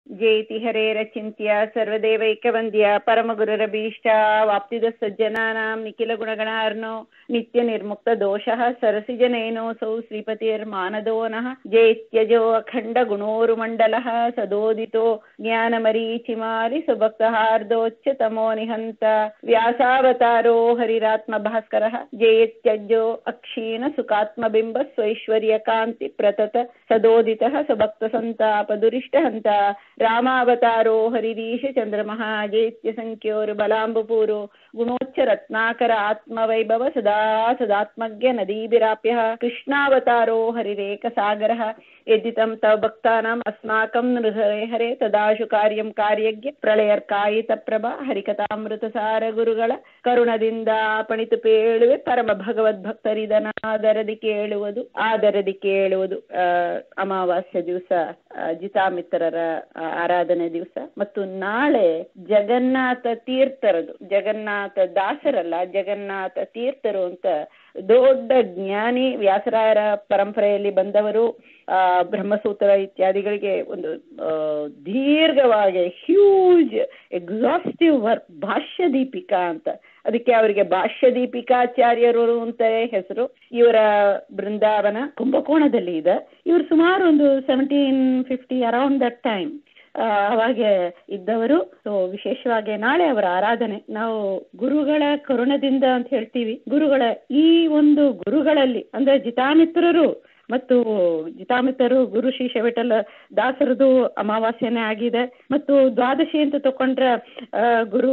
ಜೇತಿ ಹರೇರಚಿಂತ್ಯ ಸರ್ವದೇವೈಕವಂದ್ಯ ಪರಮಗುರುರಭೀಷ್ಟ ವಾಪ್ತಿದ ಸಜ್ಜನಾನಾಂ ನಿಖಿಲ ಗುಣಗಣಾರ್ನೋ ನಿತ್ಯ ನಿರ್ಮುಕ್ತ ದೋಷಃ ಸರಸಿಜನೇನೋऽಸೌ ಶ್ರೀಪತಿರ್ಮಾನದೋ ನಃ ಜೇತ್ಯಜೋ ಅಖಂಡ ಗುಣೋರುಮಂಡಲಃ ಸದೋದಿತೋ ಜ್ಞಾನಮರೀಚಿಮಾಲಿ ಸುಭಕ್ತಹಾರ್ದೋಚ್ಚ ತಮೋ ನಿಹಂತ ವ್ಯಾಸಾವತಾರೋ ಹರಿರಾತ್ಮ ಭಾಸ್ಕರಃ ಜೇತ್ಯಜೋ ಅಕ್ಷೀಣ ಸುಖಾತ್ಮಬಿಂಬ ಸ್ವೈಶ್ವರ್ಯ ಕಾಂತಿ ಪ್ರತತ ಸದೋದಿತಃ ಸುಭಕ್ತ ಸಂತಾಪ ದುರಿಷ್ಟ ಹಂತ ರಾಮಾವತಾರೋ ಹರಿರೀಶ ಚಂದ್ರಮಃ ಜೇತ್ಯ ಸಂಖ್ಯೋರು ಬಲಾಂಬುಪೂರು ಗುಣೋಚ್ಚ ರತ್ನಾಕರ ಆತ್ಮವೈಭವ ಸದಾ ಸದಾತ್ಮಜ್ಞ ನದೀಭಿರಾಪ್ಯ ಕೃಷ್ಣಾವತಾರೋ ಹರಿರೇಕ ಸಾಗರ ಯದ್ದಿತಂ ತವ ಭಕ್ತಾನಾಂ ಅಸ್ಮಾಕಂ ನೃಹರೆ ಹರೆ ತದಾಶು ಕಾರ್ಯಂ ಕಾರ್ಯಜ್ಞ ಪ್ರಳಯರ್ಕಾಯಿತ ಪ್ರಭಾ ಹರಿಕಥಾಮೃತ ಸಾರ ಗುರುಗಳ ಕರುಣದಿಂದ ಪಣಿತು ಪೇಳುವೆ ಪರಮ ಭಗವದ್ಭಕ್ತರಿದನಾದರದಿ ಕೇಳುವುದು ಆದರದಿ ಕೇಳುವುದು ಅಮಾವಾಸ್ಯ ದಿವಸ ಜಿತಾಮಿತ್ರರ ಆರಾಧನೆ ದಿವಸ ಮತ್ತು ನಾಳೆ ಜಗನ್ನಾಥ ತೀರ್ಥರದು ಜಗನ್ನಾಥ ದಾಸರಲ್ಲ ಜಗನ್ನಾಥ ತೀರ್ಥರು ಅಂತ ದೊಡ್ಡ ಜ್ಞಾನಿ ವ್ಯಾಸರಾಯರ ಪರಂಪರೆಯಲ್ಲಿ ಬಂದವರು ಆ ಬ್ರಹ್ಮಸೂತ್ರ ಇತ್ಯಾದಿಗಳಿಗೆ ಒಂದು ದೀರ್ಘವಾಗಿ ಹ್ಯೂಜ್ ಎಕ್ಸಾಸ್ಟಿವ್ ವರ್ಕ್ ಭಾಷ್ಯ ದೀಪಿಕಾ ಅಂತ ಅದಕ್ಕೆ ಅವರಿಗೆ ಭಾಷ್ಯ ದೀಪಿಕಾಚಾರ್ಯರು ಅಂತ ಹೆಸರು ಇವರ ಬೃಂದಾವನ ಕುಂಭಕೋಣದಲ್ಲಿ ಇದೆ ಇವರು ಸುಮಾರು ಒಂದು seventeen fifty around that time ಅವಾಗೆ ಇದ್ದವರು ಸೊ ವಿಶೇಷವಾಗಿ ನಾಳೆ ಅವರ ಆರಾಧನೆ ನಾವು ಗುರುಗಳ ಕರುಣದಿಂದ ಅಂತ ಹೇಳ್ತೀವಿ ಗುರುಗಳ ಈ ಒಂದು ಗುರುಗಳಲ್ಲಿ ಅಂದ್ರೆ ಜಿತಾಮಿತ್ರರು ಮತ್ತು ಜಿತಾಮಿತರು ಗುರು ಶ್ರೀ ಶವಿಟಲ ದಾಸರದು ಅಮಾವಾಸ್ಯನೇ ಆಗಿದೆ ಮತ್ತು ದ್ವಾದಶಿ ಅಂತ ತಕೊಂಡ್ರೆ ಗುರು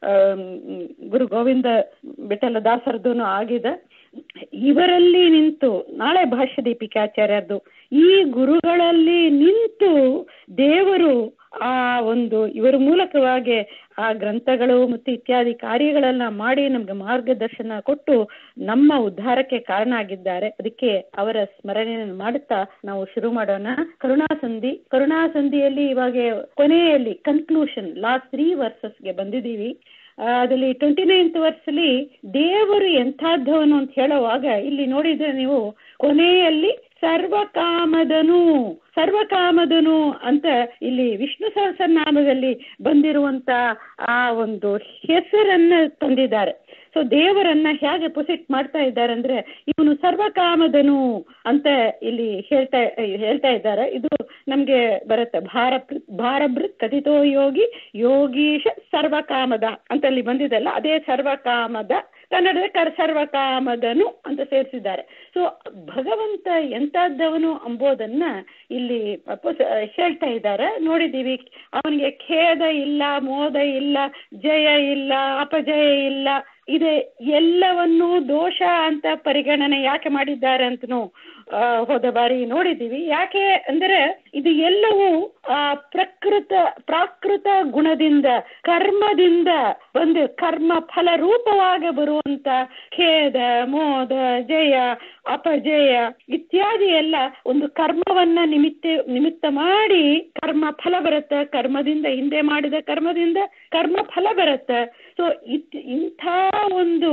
ಗುರು ಗೋವಿಂದ ಬಿಠಲ ದಾಸರದು ಆಗಿದೆ ಇವರಲ್ಲಿ ನಿಂತು ನಾಳೆ ಭಾಷ್ಯ ದೀಪಿಕಾಚಾರ್ಯರದು ಈ ಗುರುಗಳಲ್ಲಿ ನಿಂತು ದೇವರು ಆ ಒಂದು ಇವರ ಮೂಲಕವಾಗಿ ಆ ಗ್ರಂಥಗಳು ಮತ್ತು ಇತ್ಯಾದಿ ಕಾರ್ಯಗಳನ್ನ ಮಾಡಿ ನಮ್ಗೆ ಮಾರ್ಗದರ್ಶನ ಕೊಟ್ಟು ನಮ್ಮ ಉದ್ಧಾರಕ್ಕೆ ಕಾರಣ ಆಗಿದ್ದಾರೆ ಅದಕ್ಕೆ ಅವರ ಸ್ಮರಣೆಯನ್ನು ಮಾಡುತ್ತಾ ನಾವು ಶುರು ಮಾಡೋಣ ಕರುಣಾಸಂಧಿ ಕರುಣಾಸಂಧಿಯಲ್ಲಿ ಇವಾಗ ಕೊನೆಯಲ್ಲಿ ಕನ್ಕ್ಲೂಷನ್ ಲಾಸ್ಟ್ ತ್ರೀ ವರ್ಸಸ್ಗೆ ಬಂದಿದ್ದೀವಿ ಅದರಲ್ಲಿ ಟ್ವೆಂಟಿ ನೈನ್ತ್ ವರ್ಸಲ್ಲಿ ದೇವರು ಎಂಥದ್ದವನು ಅಂತ ಹೇಳುವಾಗ ಇಲ್ಲಿ ನೋಡಿದ್ರೆ ನೀವು ಕೊನೆಯಲ್ಲಿ ಸರ್ವಕಾಮದನು ಸರ್ವಕಾಮದನು ಅಂತ ಇಲ್ಲಿ ವಿಷ್ಣು ಸಹಸ್ರನಾಮದಲ್ಲಿ ಬಂದಿರುವಂತ ಆ ಒಂದು ಹೆಸರನ್ನ ತಂದಿದ್ದಾರೆ ಸೊ ದೇವರನ್ನ ಹೇಗೆ ಪೊಸಿಟ್ ಮಾಡ್ತಾ ಇದ್ದಾರೆ ಅಂದ್ರೆ ಇವನು ಸರ್ವಕಾಮದನು ಅಂತ ಇಲ್ಲಿ ಹೇಳ್ತಾ ಹೇಳ್ತಾ ಇದ್ದಾರೆ ಇದು ನಮ್ಗೆ ಬರುತ್ತೆ ಭಾರ ಭಾರಭೃತ್ ಕಥಿತೋ ಯೋಗಿ ಯೋಗೀಶ ಸರ್ವಕಾಮದ ಅಂತ ಅಲ್ಲಿ ಬಂದಿದೆಲ್ಲ ಅದೇ ಸರ್ವಕಾಮದ ಕನ್ನಡದ ಕರ್ ಸರ್ವಕಾಮದನು ಅಂತ ಸೇರಿಸಿದ್ದಾರೆ ಸೊ ಭಗವಂತ ಎಂತದ್ದವನು ಅಂಬೋದನ್ನ ಇಲ್ಲಿ ಹೇಳ್ತಾ ಇದ್ದಾರೆ ನೋಡಿದ್ದೀವಿ ಅವನಿಗೆ ಖೇದ ಇಲ್ಲ ಮೋದ ಇಲ್ಲ ಜಯ ಇಲ್ಲ ಅಪಜಯ ಇಲ್ಲ ಇದೆ ಎಲ್ಲವನ್ನೂ ದೋಷ ಅಂತ ಪರಿಗಣನೆ ಯಾಕೆ ಮಾಡಿದ್ದಾರೆ ಅಂತನೂ ಹೋದ ಬಾರಿ ನೋಡಿದ್ದೀವಿ ಯಾಕೆ ಅಂದರೆ ಇದು ಎಲ್ಲವೂ ಆ ಪ್ರಕೃತ ಪ್ರಾಕೃತ ಗುಣದಿಂದ ಕರ್ಮದಿಂದ ಒಂದು ಕರ್ಮ ಫಲ ರೂಪವಾಗಿ ಬರುವಂತ ಖೇದ ಮೋದ ಜಯ ಅಪಜಯ ಇತ್ಯಾದಿ ಎಲ್ಲ ಒಂದು ಕರ್ಮವನ್ನ ನಿಮಿತ್ತ ನಿಮಿತ್ತ ಮಾಡಿ ಕರ್ಮ ಫಲ ಬರುತ್ತೆ ಕರ್ಮದಿಂದ ಹಿಂದೆ ಮಾಡಿದ ಕರ್ಮದಿಂದ ಕರ್ಮ ಫಲ ಬರುತ್ತೆ ಸೊ ಇಂಥ ಒಂದು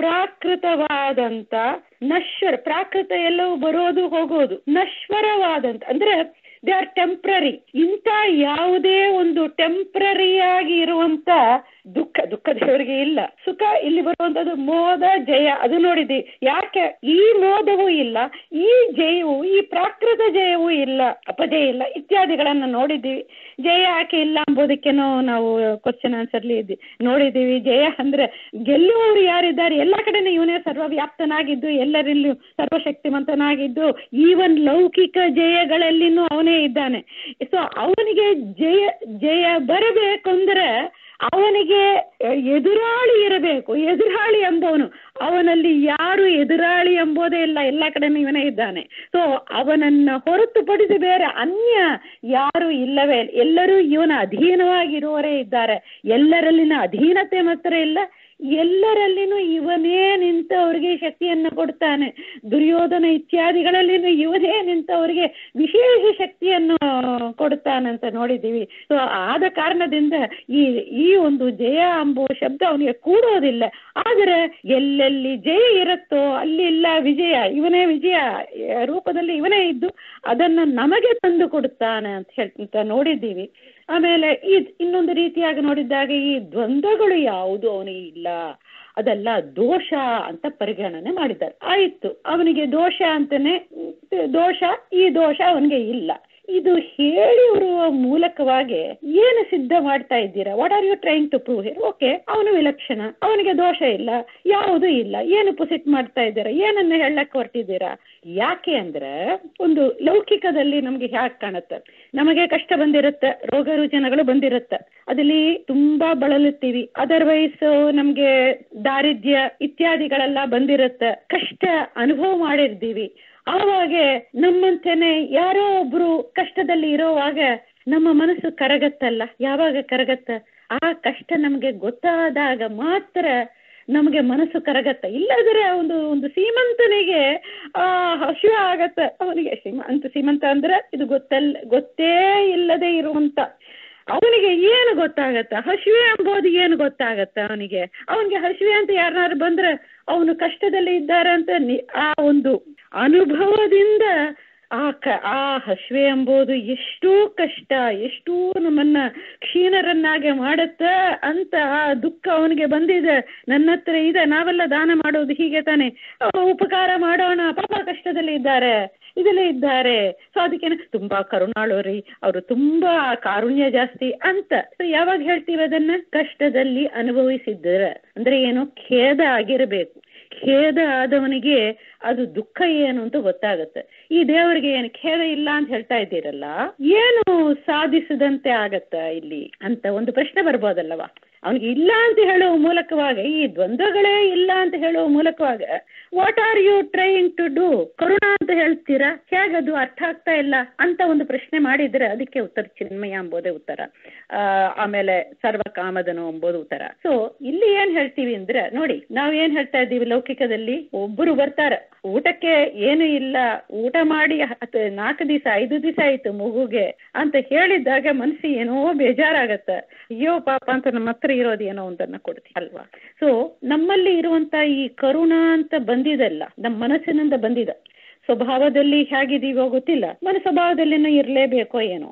ಪ್ರಾಕೃತವಾದಂತ ನಶ್ವರ ಪ್ರಾಕೃತ ಎಲ್ಲವೂ ಬರೋದು ಹೋಗೋದು ನಶ್ವರವಾದಂತ ಅಂದ್ರೆ ದೇ ಆರ್ ಟೆಂಪ್ರರಿ ಇಂಥ ಯಾವುದೇ ಒಂದು ಟೆಂಪ್ರರಿ ಆಗಿ ಇರುವಂತ ದುಃಖ ದುಃಖ ದೇವರಿಗೆ ಇಲ್ಲ ಸುಖ ಇಲ್ಲಿ ಬರುವಂತದ್ದು ಮೋದ ಜಯ ಅದು ನೋಡಿದ್ವಿ ಯಾಕೆ ಈ ಮೋದವೂ ಇಲ್ಲ ಈ ಜಯವು ಈ ಪ್ರಾಕೃತ ಜಯವೂ ಇಲ್ಲ ಅಪಜಯ ಇಲ್ಲ ಇತ್ಯಾದಿಗಳನ್ನ ನೋಡಿದ್ದೀವಿ ಜಯ ಯಾಕೆ ಇಲ್ಲ ಎಂಬುದಕ್ಕೇನೋ ನಾವು ಕ್ವಶನ್ ಆನ್ಸರ್ಲಿ ಇದ್ವಿ ನೋಡಿದ್ದೀವಿ ಜಯ ಅಂದ್ರೆ ಗೆಲ್ಲುವವರು ಯಾರಿದ್ದಾರೆ ಎಲ್ಲ ಕಡೆನೂ ಇವನೇ ಸರ್ವವ್ಯಾಪ್ತನಾಗಿದ್ದು ಎಲ್ಲರಲ್ಲೂ ಸರ್ವಶಕ್ತಿವಂತನಾಗಿದ್ದು ಈವನ್ ಲೌಕಿಕ ಜಯಗಳಲ್ಲಿನೂ ಅವನೇ ಇದ್ದಾನೆ ಸೊ ಅವನಿಗೆ ಜಯ ಜಯ ಬರಬೇಕಂದ್ರೆ ಅವನಿಗೆ ಎದುರಾಳಿ ಇರಬೇಕು ಎದುರಾಳಿ ಎಂಬವನು ಅವನಲ್ಲಿ ಯಾರು ಎದುರಾಳಿ ಎಂಬುದೇ ಇಲ್ಲ ಎಲ್ಲ ಕಡೆನೂ ಇವನೇ ಇದ್ದಾನೆ ಸೊ ಅವನನ್ನ ಹೊರತುಪಡಿಸಿ ಬೇರೆ ಅನ್ಯ ಯಾರು ಇಲ್ಲವೇ ಎಲ್ಲರೂ ಇವನ ಅಧೀನವಾಗಿರುವವರೇ ಇದ್ದಾರೆ ಎಲ್ಲರಲ್ಲಿನ ಅಧೀನತೆ ಮಾತ್ರ ಇಲ್ಲ ಎಲ್ಲರಲ್ಲಿನೂ ಇವನೇ ನಿಂತ ಅವರಿಗೆ ಶಕ್ತಿಯನ್ನು ಕೊಡ್ತಾನೆ ದುರ್ಯೋಧನ ಇತ್ಯಾದಿಗಳಲ್ಲಿನೂ ಇವನೇ ನಿಂತ ಅವರಿಗೆ ವಿಶೇಷ ಶಕ್ತಿಯನ್ನು ಕೊಡ್ತಾನಂತ ನೋಡಿದ್ದೀವಿ ಸೊ ಆದ ಕಾರಣದಿಂದ ಈ ಈ ಒಂದು ಜಯ ಎಂಬುವ ಶಬ್ದ ಅವನಿಗೆ ಕೂಡೋದಿಲ್ಲ ಆದರೆ ಎಲ್ಲೆಲ್ಲಿ ಜಯ ಇರುತ್ತೋ ಅಲ್ಲಿ ಇಲ್ಲ ವಿಜಯ ಇವನೇ ವಿಜಯ ರೂಪದಲ್ಲಿ ಇವನೇ ಇದ್ದು ಅದನ್ನು ನಮಗೆ ತಂದು ಕೊಡುತ್ತಾನೆ ಅಂತ ಹೇಳ್ತಾ ನೋಡಿದ್ದೀವಿ ಆಮೇಲೆ ಈ ಇನ್ನೊಂದು ರೀತಿಯಾಗಿ ನೋಡಿದಾಗ ಈ ದ್ವಂದ್ವಗಳು ಯಾವುದು ಅವನಿಗೆ ಇಲ್ಲ ಅದೆಲ್ಲ ದೋಷ ಅಂತ ಪರಿಗಣನೆ ಮಾಡಿದ್ದಾರೆ ಆಯ್ತು ಅವನಿಗೆ ದೋಷ ಅಂತಾನೆ ದೋಷ ಈ ದೋಷ ಅವನಿಗೆ ಇಲ್ಲ ಇದು ಹೇಳಿರುವ ಮೂಲಕವಾಗಿ ಏನು ಸಿದ್ಧ ಮಾಡ್ತಾ ಇದ್ದೀರಾ what are you trying to prove here okay ಅವನು ವಿಲಕ್ಷಣ ಅವನಿಗೆ ದೋಷ ಇಲ್ಲ ಯಾವುದೂ ಇಲ್ಲ ಏನು ಪುಸಿಟ್ ಮಾಡ್ತಾ ಇದ್ದೀರಾ ಏನನ್ನ ಹೇಳಕ್ ಹೊರಟಿದ್ದೀರಾ ಯಾಕೆ ಅಂದ್ರೆ ಒಂದು ಲೌಕಿಕದಲ್ಲಿ ನಮ್ಗೆ ಹ್ಯಾಕ್ ಕಾಣುತ್ತೆ ನಮಗೆ ಕಷ್ಟ ಬಂದಿರುತ್ತೆ ರೋಗ ರುಜಿನಗಳು ಬಂದಿರುತ್ತೆ ಅದಲ್ಲಿ ತುಂಬಾ ಬಳಲುತ್ತೀವಿ ಅದರ್ವೈಸ್ ನಮ್ಗೆ ದಾರಿದ್ರ್ಯ ಇತ್ಯಾದಿಗಳೆಲ್ಲ ಬಂದಿರುತ್ತೆ ಕಷ್ಟ ಅನುಭವ ಮಾಡಿರ್ತೀವಿ ಆವಾಗ ನಮ್ಮಂತೆನೆ ಯಾರೋ ಒಬ್ರು ಕಷ್ಟದಲ್ಲಿ ಇರೋವಾಗ ನಮ್ಮ ಮನಸ್ಸು ಕರಗತ್ತಲ್ಲ ಯಾವಾಗ ಕರಗತ್ತ ಆ ಕಷ್ಟ ನಮ್ಗೆ ಗೊತ್ತಾದಾಗ ಮಾತ್ರ ನಮಗೆ ಮನಸ್ಸು ಕರಗತ್ತ ಇಲ್ಲದ್ರೆ ಒಂದು ಒಂದು ಸೀಮಂತನಿಗೆ ಆ ಹಸಿವೆ ಆಗತ್ತ ಅವನಿಗೆ ಶ್ರೀಮಂತ ಸೀಮಂತ ಅಂದ್ರೆ ಇದು ಗೊತ್ತಲ್ಲ ಗೊತ್ತೇ ಇಲ್ಲದೆ ಇರುವಂತ ಅವನಿಗೆ ಏನು ಗೊತ್ತಾಗತ್ತ ಹಸಿವೆ ಎಂಬುದು ಏನು ಗೊತ್ತಾಗತ್ತ ಅವನಿಗೆ ಅವನಿಗೆ ಹಸಿವೆ ಅಂತ ಯಾರನ್ನಾರು ಬಂದ್ರೆ ಅವನು ಕಷ್ಟದಲ್ಲಿ ಇದ್ದಾರೆ ಅಂತ ಆ ಒಂದು ಅನುಭವದಿಂದ ಆ ಕ ಆ ಹಸಿವೆ ಎಂಬುದು ಎಷ್ಟೋ ಕಷ್ಟ ಎಷ್ಟೋ ನಮ್ಮನ್ನ ಕ್ಷೀಣರನ್ನಾಗೆ ಮಾಡುತ್ತ ಅಂತ ಆ ದುಃಖ ಅವನಿಗೆ ಬಂದಿದೆ ನನ್ನ ಹತ್ರ ಇದೆ ನಾವೆಲ್ಲ ದಾನ ಮಾಡೋದು ಹೀಗೆ ತಾನೆ ಉಪಕಾರ ಮಾಡೋಣ ಪಾಪ ಕಷ್ಟದಲ್ಲಿ ಇದ್ದಾರೆ ಇದೆಲ್ಲ ಇದ್ದಾರೆ ಸೊ ಅದಕ್ಕೆ ತುಂಬಾ ಕರುಣಾಳು ರೀ ಅವರು ತುಂಬಾ ಕಾರುಣ್ಯ ಜಾಸ್ತಿ ಅಂತ ಸೊ ಯಾವಾಗ ಹೇಳ್ತೀವಿ ಅದನ್ನ ಕಷ್ಟದಲ್ಲಿ ಅನುಭವಿಸಿದ್ದರ ಅಂದ್ರೆ ಏನು ಖೇದ ಆಗಿರಬೇಕು ಖೇದ ಆದವನಿಗೆ ಅದು ದುಃಖ ಏನು ಅಂತ ಗೊತ್ತಾಗುತ್ತೆ ಈ ದೇವರಿಗೆ ಏನು ಖೇದ ಇಲ್ಲ ಅಂತ ಹೇಳ್ತಾ ಇದ್ದೀರಲ್ಲ ಏನು ಸಾಧಿಸದಂತೆ ಆಗತ್ತ ಇಲ್ಲಿ ಅಂತ ಒಂದು ಪ್ರಶ್ನೆ ಬರ್ಬೋದಲ್ಲವಾ ಅವನಿಗೆ ಇಲ್ಲ ಅಂತ ಹೇಳುವ ಮೂಲಕವಾಗಿ ಈ ದ್ವಂದ್ವಗಳೇ ಇಲ್ಲ ಅಂತ ಹೇಳುವ ಮೂಲಕವಾಗ what are you trying to do ಕರುಣ ಅಂತ ಹೇಳ್ತೀರಾ ಹೇಗದು ಅರ್ಥ ಆಗ್ತಾ ಇಲ್ಲ ಅಂತ ಒಂದು ಪ್ರಶ್ನೆ ಮಾಡಿದ್ರೆ ಅದಕ್ಕೆ ಉತ್ತರ ಚಿನ್ಮಯ ಎಂಬುದೇ ಉತ್ತರ ಆಮೇಲೆ ಸರ್ವಕಾಮದನು ಎಂಬುದು ಉತ್ತರ ಸೊ ಇಲ್ಲಿ ಏನ್ ಹೇಳ್ತೀವಿ ಅಂದ್ರೆ ನೋಡಿ ನಾವ್ ಏನ್ ಹೇಳ್ತಾ ಇದ್ದೀವಿ ಲೌಕಿಕದಲ್ಲಿ ಒಬ್ಬರು ಬರ್ತಾರ ಊಟಕ್ಕೆ ಏನು ಇಲ್ಲ ಊಟ ಮಾಡಿ ನಾಲ್ಕು ದಿವಸ ಐದು ದಿವಸ ಆಯ್ತು ಮಗುಗೆ ಅಂತ ಹೇಳಿದಾಗ ಮನಸ್ಸಿ ಏನೋ ಬೇಜಾರಾಗತ್ತ ಅಯ್ಯೋ ಪಾಪ ಅಂತ ನಮ್ಮ ಹತ್ರ ಇರೋದು ಏನೋ ಒಂದನ್ನ ಕೊಡ್ತೀವಿ ಅಲ್ವಾ ಸೊ ನಮ್ಮಲ್ಲಿ ಇರುವಂತ ಈ ಕರುಣ ಅಂತ ಬಂದಿದೆಲ್ಲ ನಮ್ಮ ಮನಸ್ಸಿನಿಂದ ಬಂದಿದೆ ಸ್ವಭಾವದಲ್ಲಿ ಹೇಗಿದೀವೋ ಗೊತ್ತಿಲ್ಲ ಮನ ಸ್ವಭಾವದಲ್ಲಿನೂ ಇರಲೇಬೇಕೋ ಏನೋ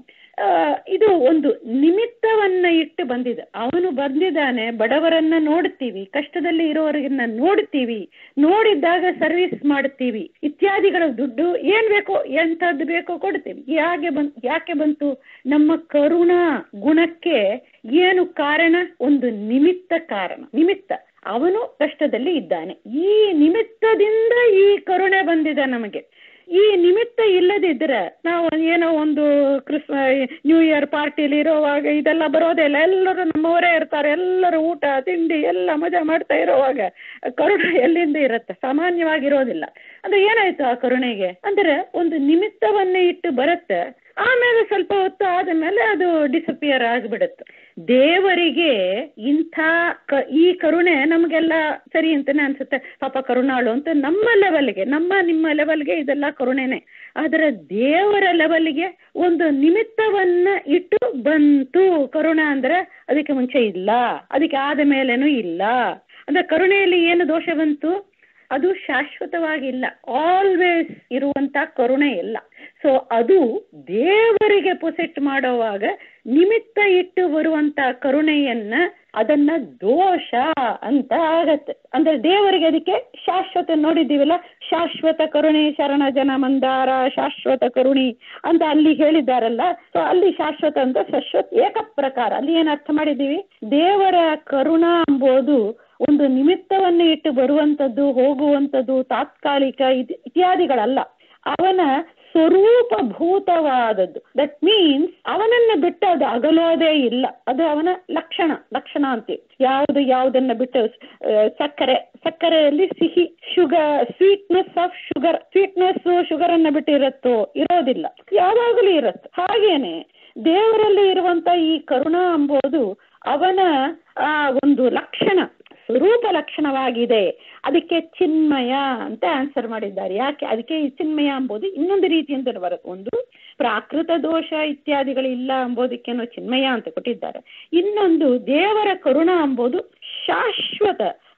ಇದು ಒಂದು ನಿಮಿತ್ತವನ್ನ ಇಟ್ಟು ಬಂದಿದೆ ಅವನು ಬಂದಿದ್ದಾನೆ ಬಡವರನ್ನ ನೋಡ್ತೀವಿ ಕಷ್ಟದಲ್ಲಿ ಇರೋವರಿಗನ್ನ ನೋಡ್ತೀವಿ ನೋಡಿದ್ದಾಗ ಸರ್ವಿಸ್ ಮಾಡ್ತೀವಿ ಇತ್ಯಾದಿಗಳ ದುಡ್ಡು ಏನ್ ಬೇಕೋ ಎಂಥದ್ದು ಬೇಕೋ ಕೊಡ್ತೀವಿ ಯಾಕೆ ಬಂತ್ ಯಾಕೆ ಬಂತು ನಮ್ಮ ಕರುಣಾ ಗುಣಕ್ಕೆ ಏನು ಕಾರಣ ಒಂದು ನಿಮಿತ್ತ ಕಾರಣ ನಿಮಿತ್ತ ಅವನು ಕಷ್ಟದಲ್ಲಿ ಇದ್ದಾನೆ ಈ ನಿಮಿತ್ತದಿಂದ ಈ ಕರುಣೆ ಬಂದಿದೆ ನಮಗೆ ಈ ನಿಮಿತ್ತ ಇಲ್ಲದಿದ್ರೆ ನಾವು ಏನೋ ಒಂದು ಕ್ರಿಸ್ ನ್ಯೂ ಇಯರ್ ಪಾರ್ಟಿಲಿ ಇರೋವಾಗ ಇದೆಲ್ಲ ಬರೋದೇ ಇಲ್ಲ ಎಲ್ಲರೂ ನಮ್ಮವರೇ ಇರ್ತಾರೆ ಎಲ್ಲರೂ ಊಟ ತಿಂಡಿ ಎಲ್ಲ ಮಜಾ ಮಾಡ್ತಾ ಇರೋವಾಗ ಕರುಣೆ ಎಲ್ಲಿಂದ ಇರುತ್ತೆ ಸಾಮಾನ್ಯವಾಗಿರೋದಿಲ್ಲ ಅಂದ್ರೆ ಏನಾಯ್ತು ಆ ಕರುಣೆಗೆ ಅಂದ್ರೆ ಒಂದು ನಿಮಿತ್ತವನ್ನೇ ಇಟ್ಟು ಬರುತ್ತೆ ಆಮೇಲೆ ಸ್ವಲ್ಪ ಹೊತ್ತು ಆದಮೇಲೆ ಅದು ಡಿಸಪಿಯರ್ ಆಗಿಬಿಡುತ್ತೆ ದೇವರಿಗೆ ಇಂಥ ಕ ಈ ಕರುಣೆ ನಮಗೆಲ್ಲ ಸರಿ ಅಂತಾನೆ ಅನ್ಸುತ್ತೆ ಪಾಪ ಕರುಣಾಳು ಅಂತ ನಮ್ಮ ಲೆವೆಲ್ಗೆ ನಮ್ಮ ನಿಮ್ಮ ಲೆವೆಲ್ಗೆ ಇದೆಲ್ಲ ಕರುಣೆನೆ ಆದರೆ ದೇವರ ಲೆವೆಲ್ಗೆ ಒಂದು ನಿಮಿತ್ತವನ್ನ ಇಟ್ಟು ಬಂತು ಕರುಣ ಅಂದ್ರೆ ಅದಕ್ಕೆ ಮುಂಚೆ ಇಲ್ಲ ಅದಕ್ಕೆ ಆದ ಮೇಲೇನೂ ಇಲ್ಲ ಅಂದ್ರೆ ಕರುಣೆಯಲ್ಲಿ ಏನು ದೋಷ ಬಂತು ಅದು ಶಾಶ್ವತವಾಗಿಲ್ಲ ಆಲ್ವೇಸ್ ಇರುವಂತ ಕರುಣೆ ಇಲ್ಲ ಸೊ ಅದು ದೇವರಿಗೆ ಪೊಸೆಟ್ ಮಾಡುವಾಗ ನಿಮಿತ್ತ ಇಟ್ಟು ಬರುವಂತ ಕರುಣೆಯನ್ನ ಅದನ್ನ ದೋಷ ಅಂತ ಆಗತ್ತೆ ಅಂದ್ರೆ ದೇವರಿಗೆ ಅದಕ್ಕೆ ಶಾಶ್ವತ ನೋಡಿದ್ದೀವಲ್ಲ ಶಾಶ್ವತ ಕರುಣೆ ಶರಣ ಜನ ಮಂದಾರ ಶಾಶ್ವತ ಕರುಣಿ ಅಂತ ಅಲ್ಲಿ ಹೇಳಿದ್ದಾರಲ್ಲ ಸೊ ಅಲ್ಲಿ ಶಾಶ್ವತ ಅಂತ ಶಾಶ್ವತ ಏಕ ಪ್ರಕಾರ ಅಲ್ಲಿ ಏನ್ ಅರ್ಥ ಮಾಡಿದ್ದೀವಿ ದೇವರ ಕರುಣ ಎಂಬುದು ಒಂದು ನಿಮಿತ್ತವನ್ನು ಇಟ್ಟು ಬರುವಂಥದ್ದು ಹೋಗುವಂಥದ್ದು ತಾತ್ಕಾಲಿಕ ಇತ್ಯಾದಿಗಳಲ್ಲ ಅವನ ಸ್ವರೂಪಭೂತವಾದದ್ದು ದಟ್ ಮೀನ್ಸ್ ಅವನನ್ನ ಬಿಟ್ಟು ಅದು ಅಗಲೋದೇ ಇಲ್ಲ ಅದು ಅವನ ಲಕ್ಷಣ ಲಕ್ಷಣ ಅಂತೀವಿ ಯಾವುದು ಯಾವುದನ್ನ ಬಿಟ್ಟು ಸಕ್ಕರೆ ಸಕ್ಕರೆಯಲ್ಲಿ ಸಿಹಿ sugar sweetness of sugar sweetness sugar ಅನ್ನ ಬಿಟ್ಟು ಇರುತ್ತೋ ಇರೋದಿಲ್ಲ ಯಾವಾಗಲೂ ಇರುತ್ತೆ ಹಾಗೇನೆ ದೇವರಲ್ಲಿ ಇರುವಂತ ಈ ಕರುಣಾ ಎಂಬುದು ಅವನ ಆ ಒಂದು ಲಕ್ಷಣ ಸ್ವರೂಪ ಲಕ್ಷಣವಾಗಿದೆ ಅದಕ್ಕೆ ಚಿನ್ಮಯ ಅಂತ ಆನ್ಸರ್ ಮಾಡಿದ್ದಾರೆ ಯಾಕೆ ಅದಕ್ಕೆ ಈ ಚಿನ್ಮಯ ಎಂಬುದು ಇನ್ನೊಂದು ರೀತಿಯಿಂದ ಬರುತ್ತೆ ಒಂದು ಪ್ರಾಕೃತ ದೋಷ ಇತ್ಯಾದಿಗಳಿಲ್ಲ ಎಂಬುದಕ್ಕೇನೋ ಚಿನ್ಮಯ ಅಂತ ಕೊಟ್ಟಿದ್ದಾರೆ ಇನ್ನೊಂದು ದೇವರ ಕರುಣ ಎಂಬುದು ಶಾಶ್ವತ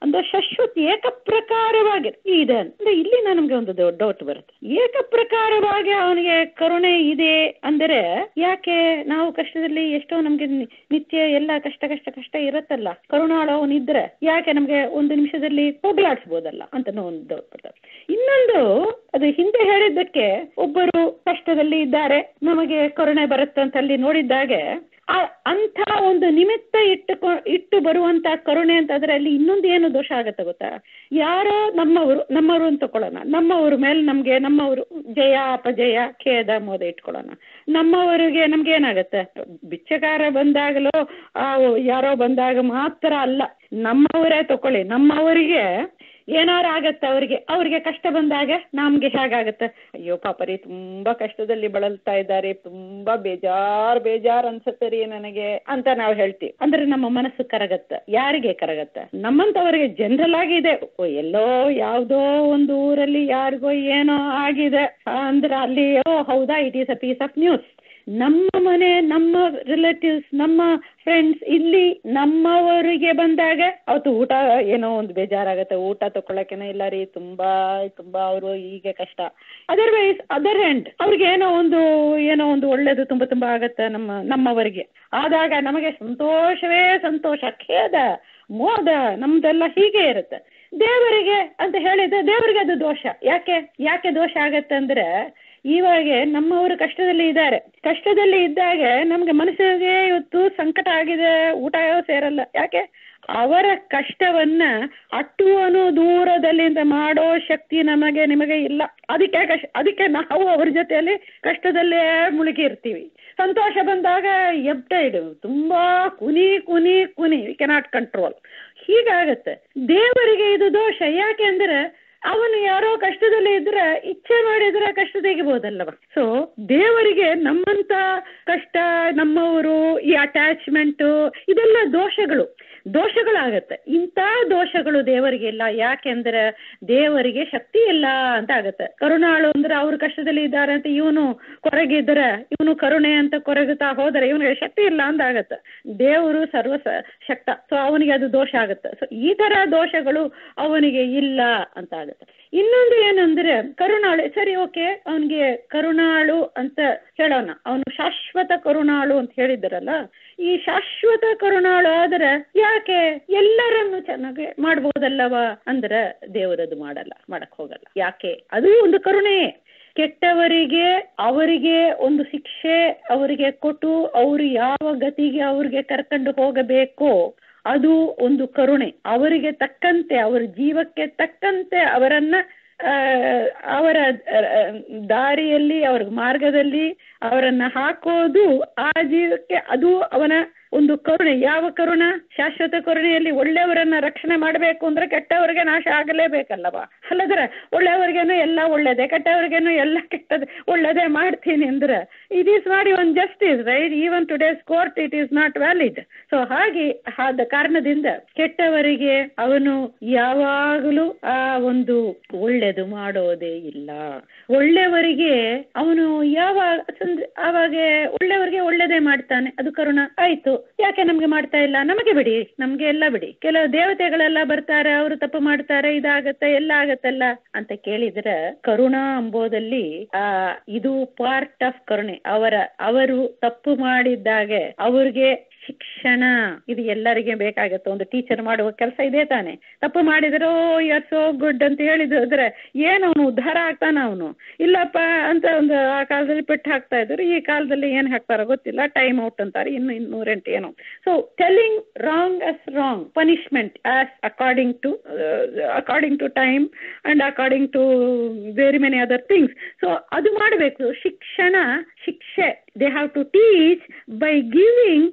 ಅಂದ್ರೆ ಶಶ್ವತ್ ಏಕಪ್ರಕಾರವಾಗಿ ಇದೆ ಅಂದ್ರೆ ಇಲ್ಲಿ ನಮ್ಗೆ ಒಂದು ಡೌಟ್ ಬರುತ್ತೆ ಏಕಪ್ರಕಾರವಾಗಿ ಅವನಿಗೆ ಕರುಣೆ ಇದೆ ಅಂದರೆ ಯಾಕೆ ನಾವು ಕಷ್ಟದಲ್ಲಿ ಎಷ್ಟೋ ನಮ್ಗೆ ನಿ- ನಿತ್ಯ ಎಲ್ಲ ಕಷ್ಟ ಕಷ್ಟ ಕಷ್ಟ ಇರತ್ತಲ್ಲ ಕರುಣಾಳು ಅವನಿದ್ರೆ ಯಾಕೆ ನಮ್ಗೆ ಒಂದು ನಿಮಿಷದಲ್ಲಿ ಹೋಗ್ಲಾಡ್ಸ್ಬೋದಲ್ಲ ಅಂತ ಒಂದು ಡೌಟ್ ಬರ್ತದೆ ಇನ್ನೊಂದು ಅದು ಹಿಂದೆ ಹೇಳಿದ್ದಕ್ಕೆ ಒಬ್ಬರು ಕಷ್ಟದಲ್ಲಿ ಇದ್ದಾರೆ ನಮಗೆ ಕರುಣೆ ಬರುತ್ತೆ ಅಂತ ಅಲ್ಲಿ ನೋಡಿದ್ದಾಗೆ ಆ ಅಂಥ ಒಂದು ನಿಮಿತ್ತ ಇಟ್ಟುಕೊ ಇಟ್ಟು ಬರುವಂತ ಕರುಣೆ ಅಂತ ಆದ್ರೆ ಅಲ್ಲಿ ಇನ್ನೊಂದು ಏನು ದೋಷ ಆಗತ್ತೆ ಗೊತ್ತಾ ಯಾರೋ ನಮ್ಮವರು ನಮ್ಮವರು ಅಂತ ತಕೊಳ್ಳೋಣ ನಮ್ಮವ್ರ ಮೇಲೆ ನಮ್ಗೆ ನಮ್ಮವರು ಜಯ ಅಪಜಯ ಖೇದ ಮೋದ ಇಟ್ಕೊಳ್ಳೋಣ ನಮ್ಮವರಿಗೆ ನಮ್ಗೆ ಏನಾಗತ್ತೆ ಬಿಚ್ಚಗಾರ ಬಂದಾಗಲೋ ಆ ಯಾರೋ ಬಂದಾಗ ಮಾತ್ರ ಅಲ್ಲ ನಮ್ಮವರೇ ತಕೊಳ್ಳಿ ನಮ್ಮವರಿಗೆ ಏನಾರು ಆಗತ್ತೆ ಅವ್ರಿಗೆ ಅವ್ರಿಗೆ ಕಷ್ಟ ಬಂದಾಗ ನಮ್ಗೆ ಹೇಗಾಗತ್ತೆ ಅಯ್ಯೋ ಪಾಪ ರೀ ತುಂಬಾ ಕಷ್ಟದಲ್ಲಿ ಬಳಲ್ತಾ ಇದ್ದಾರೆ ತುಂಬಾ ಬೇಜಾರ್ ಬೇಜಾರ್ ಅನ್ಸತ್ತೆ ರೀ ನನಗೆ ಅಂತ ನಾವು ಹೇಳ್ತೀವಿ ಅಂದ್ರೆ ನಮ್ಮ ಮನಸ್ಸು ಕರಗತ್ತೆ ಯಾರಿಗೆ ಕರಗತ್ತೆ ನಮ್ಮಂತವರಿಗೆ ಜನರಲ್ ಆಗಿ ಇದೆ ಓ, ಎಲ್ಲೋ ಯಾವ್ದೋ ಒಂದು ಊರಲ್ಲಿ ಯಾರಿಗೋ ಏನೋ ಆಗಿದೆ ಅಂದ್ರೆ ಅಲ್ಲಿ ಓ ಹೌದಾ it is a piece of news ನಮ್ಮ ಮನೆ ನಮ್ಮ ರಿಲೇಟಿವ್ಸ್ ನಮ್ಮ ಫ್ರೆಂಡ್ಸ್ ಇಲ್ಲಿ ನಮ್ಮವರಿಗೆ ಬಂದಾಗ ಅವತ್ತು ಊಟ ಏನೋ ಒಂದು ಬೇಜಾರಾಗತ್ತೆ ಊಟ ತಗೊಳಕೇನೋ ಇಲ್ಲ ರೀ ತುಂಬಾ ತುಂಬಾ ಅವರು ಹೀಗೆ ಕಷ್ಟ ಅದರ್ವೈಸ್ ಅದರ್ ಹ್ಯಾಂಡ್ ಅವ್ರಿಗೆ ಏನೋ ಒಂದು ಏನೋ ಒಂದು ಒಳ್ಳೇದು ತುಂಬಾ ತುಂಬಾ ಆಗತ್ತೆ ನಮ್ಮ ನಮ್ಮವರಿಗೆ ಆದಾಗ ನಮಗೆ ಸಂತೋಷವೇ ಸಂತೋಷ ಖೇದ ಮೋದ ನಮ್ದೆಲ್ಲ ಹೀಗೆ ಇರುತ್ತೆ ದೇವರಿಗೆ ಅಂತ ಹೇಳಿದ್ರೆ ದೇವರಿಗೆ ಅದು ದೋಷ ಯಾಕೆ ಯಾಕೆ ದೋಷ ಆಗತ್ತೆ ಅಂದ್ರೆ ಇವಾಗ ನಮ್ಮವರು ಕಷ್ಟದಲ್ಲಿ ಇದ್ದಾರೆ ಕಷ್ಟದಲ್ಲಿ ಇದ್ದಾಗ ನಮ್ಗೆ ಮನಸ್ಸಿಗೆ ಇವತ್ತು ಸಂಕಟ ಆಗಿದೆ ಊಟ ಸೇರಲ್ಲ ಯಾಕೆ ಅವರ ಕಷ್ಟವನ್ನ ಅಟ್ಟುವನು ದೂರದಲ್ಲಿಂದ ಮಾಡೋ ಶಕ್ತಿ ನಮಗೆ ನಿಮಗೆ ಇಲ್ಲ ಅದಕ್ಕೆ ಕಷ್ಟ ಅದಕ್ಕೆ ನಾವು ಅವ್ರ ಜೊತೆಯಲ್ಲಿ ಕಷ್ಟದಲ್ಲೇ ಮುಳುಗಿ ಇರ್ತೀವಿ ಸಂತೋಷ ಬಂದಾಗ ಎಬ್ಟೈಡ್ ತುಂಬಾ ಕುನಿ ಕುನಿ ಕುನಿ ವಿ ಕೆನಾಟ್ ಕಂಟ್ರೋಲ್ ಹೀಗಾಗತ್ತೆ ದೇವರಿಗೆ ಇದು ದೋಷ ಯಾಕೆ ಅಂದ್ರೆ ಅವನು ಯಾರೋ ಕಷ್ಟದಲ್ಲಿ ಇದ್ರೆ ಇಚ್ಛೆ ಮಾಡಿದ್ರೆ ಕಷ್ಟ ತೆಗಿಬಹುದಲ್ಲವ ಸೊ ದೇವರಿಗೆ ನಮ್ಮಂತ ಕಷ್ಟ ನಮ್ಮವರು ಈ ಅಟ್ಯಾಚ್ಮೆಂಟ್ ಇದೆಲ್ಲ ದೋಷಗಳು ದೋಷಗಳಾಗತ್ತೆ ಇಂಥ ದೋಷಗಳು ದೇವರಿಗೆ ಇಲ್ಲ ಯಾಕೆಂದ್ರೆ ದೇವರಿಗೆ ಶಕ್ತಿ ಇಲ್ಲ ಅಂತ ಆಗತ್ತೆ ಕರುಣಾಳು ಅಂದ್ರೆ ಅವ್ರು ಕಷ್ಟದಲ್ಲಿ ಇದ್ದಾರೆ ಅಂತ ಇವನು ಕೊರಗಿದ್ರೆ ಇವನು ಕರುಣೆ ಅಂತ ಕೊರಗುತ್ತಾ ಹೋದರೆ ಇವನಿಗೆ ಶಕ್ತಿ ಇಲ್ಲ ಅಂತ ಆಗತ್ತೆ ದೇವರು ಸರ್ವ ಸ- ಶಕ್ತ ಸೊ ಅವನಿಗೆ ಅದು ದೋಷ ಆಗುತ್ತೆ ಸೊ ಈ ತರ ದೋಷಗಳು ಅವನಿಗೆ ಇಲ್ಲ ಅಂತ ಆಗುತ್ತೆ ಇನ್ನೊಂದು ಏನಂದ್ರೆ ಕರುಣಾಳು ಸರಿ ಓಕೆ ಅವನಿಗೆ ಕರುಣಾಳು ಅಂತ ಹೇಳೋಣ ಅವನು ಶಾಶ್ವತ ಕರುಣಾಳು ಅಂತ ಹೇಳಿದ್ರಲ್ಲ ಈ ಶಾಶ್ವತ ಕರುಣಾಳು ಆದ್ರೆ ಯಾಕೆ ಎಲ್ಲರನ್ನು ಚೆನ್ನಾಗಿ ಮಾಡ್ಬೋದಲ್ಲವ ಅಂದ್ರೆ ದೇವರದು ಮಾಡಲ್ಲ ಮಾಡಕ್ ಹೋಗಲ್ಲ ಯಾಕೆ ಅದು ಒಂದು ಕರುಣೆಯೇ ಕೆಟ್ಟವರಿಗೆ ಅವರಿಗೆ ಒಂದು ಶಿಕ್ಷೆ ಅವರಿಗೆ ಕೊಟ್ಟು ಅವರು ಯಾವ ಗತಿಗೆ ಅವ್ರಿಗೆ ಕರ್ಕೊಂಡು ಹೋಗಬೇಕೋ ಅದು ಒಂದು ಕರುಣೆ ಅವರಿಗೆ ತಕ್ಕಂತೆ ಅವರ ಜೀವಕ್ಕೆ ತಕ್ಕಂತೆ ಅವರನ್ನ ಆ, ಅವರ ಆ, ದಾರಿಯಲ್ಲಿ ಅವರ ಮಾರ್ಗದಲ್ಲಿ ಅವರನ್ನ ಹಾಕೋದು ಆ ಜೀವಕ್ಕೆ ಅದು ಅವನ ಒಂದು ಕರುಣೆ ಯಾವ ಕರುಣ ಶಾಶ್ವತ ಕರುಣೆಯಲ್ಲಿ ಒಳ್ಳೆಯವರನ್ನ ರಕ್ಷಣೆ ಮಾಡಬೇಕು ಅಂದ್ರೆ ಕೆಟ್ಟವರಿಗೆ ನಾಶ ಆಗಲೇಬೇಕಲ್ಲವ ಅಲ್ಲದ್ರೆ ಒಳ್ಳೆಯವರಿಗೇನು ಎಲ್ಲ ಒಳ್ಳೇದೆ ಕೆಟ್ಟವರಿಗೇನು ಎಲ್ಲ ಕೆಟ್ಟದೆ ಒಳ್ಳೇದೇ ಮಾಡ್ತೀನಿ ಅಂದ್ರೆ it is not even justice right even today's court it is not valid so ಹಾಗೆ ಆದ ಕಾರಣದಿಂದ ಕೆಟ್ಟವರಿಗೆ ಅವನು ಯಾವಾಗಲೂ ಆ ಒಂದು ಒಳ್ಳೇದು ಮಾಡೋದೇ ಇಲ್ಲ ಒಳ್ಳೆಯವರಿಗೆ ಅವನು ಯಾವಾಗ ಸಂದ್- ಆವಾಗ ಒಳ್ಳೆಯವರಿಗೆ ಒಳ್ಳೇದೇ ಮಾಡ್ತಾನೆ ಅದು ಕರುಣ ಆಯ್ತು ಯಾಕೆ ನಮ್ಗೆ ಮಾಡ್ತಾ ಇಲ್ಲ ನಮಗೆ ಬಿಡಿ ನಮ್ಗೆ ಎಲ್ಲ ಬಿಡಿ ಕೆಲವು ದೇವತೆಗಳೆಲ್ಲ ಬರ್ತಾರೆ ಅವರು ತಪ್ಪು ಮಾಡ್ತಾರೆ ಇದಾಗತ್ತೆ ಎಲ್ಲ ಆಗತ್ತಲ್ಲ ಅಂತ ಕೇಳಿದ್ರೆ ಕರುಣ ಎಂಬುದಲ್ಲಿ ಆ ಇದು ಪಾರ್ಟ್ ಆಫ್ ಕರುಣೆ ಅವರ ಅವರು ತಪ್ಪು ಮಾಡಿದ್ದಾಗೆ ಅವ್ರಿಗೆ ಶಿಕ್ಷಣ ಇದು ಎಲ್ಲರಿಗೆ ಬೇಕಾಗತ್ತೆ ಒಂದು ಟೀಚರ್ ಮಾಡುವ ಕೆಲಸ ಇದೇ ತಾನೆ ತಪ್ಪು ಮಾಡಿದ್ರೆ ಓ ಯರ್ ಸೋ ಗುಡ್ ಅಂತ ಹೇಳಿದ್ರೆ ಏನು ಅವನು ಉದ್ಧಾರ ಆಗ್ತಾನ ಅವನು ಇಲ್ಲಪ್ಪ ಅಂತ ಒಂದು ಆ ಕಾಲದಲ್ಲಿ ಪೆಟ್ಟು ಹಾಕ್ತಾ ಇದ್ರು ಈ ಕಾಲದಲ್ಲಿ ಏನ್ ಹಾಕ್ತಾರೋ ಗೊತ್ತಿಲ್ಲ ಟೈಮ್ ಔಟ್ ಅಂತಾರೆ ಇನ್ನು ಇನ್ನೂರೆಂಟು ಏನೋ so telling wrong as wrong punishment as according to according to time and according to very many other things so ಅದು ಮಾಡಬೇಕು ಶಿಕ್ಷಣ ಶಿಕ್ಷೆ they have to teach by giving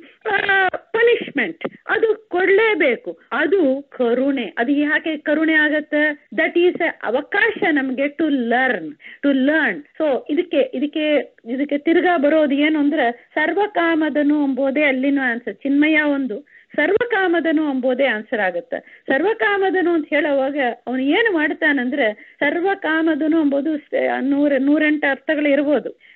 punishment ಅದು ಕೊಡ್ಲೇಬೇಕು ಅದು ಕರುಣೆ ಅದು ಯಾಕೆ ಕರುಣೆ ಆಗತ್ತೆ ದಟ್ ಈಸ್ ಅವಕಾಶ ನಮ್ಗೆ to learn to learn so ಇದಕ್ಕೆ ಇದಕ್ಕೆ ಇದಕ್ಕೆ ತಿರ್ಗಾ ಬರೋದು ಏನು ಅಂದ್ರೆ ಸರ್ವಕಾಮದನು ಎಂಬುದೇ ಅಲ್ಲಿನೂ ಆನ್ಸರ್ ಚಿನ್ಮಯ ಒಂದು ಸರ್ವಕಾಮದನು ಎಂಬುದೇ ಆನ್ಸರ್ ಆಗುತ್ತೆ ಸರ್ವಕಾಮದನು ಅಂತ ಹೇಳುವಾಗ ಅವನು ಏನು ಮಾಡ್ತಾನಂದ್ರೆ ಸರ್ವಕಾಮದನು ಎಂಬುದು ಸ- ನೂರ ನೂರೆಂಟು ಅರ್ಥಗಳು ಇರ್ಬೋದು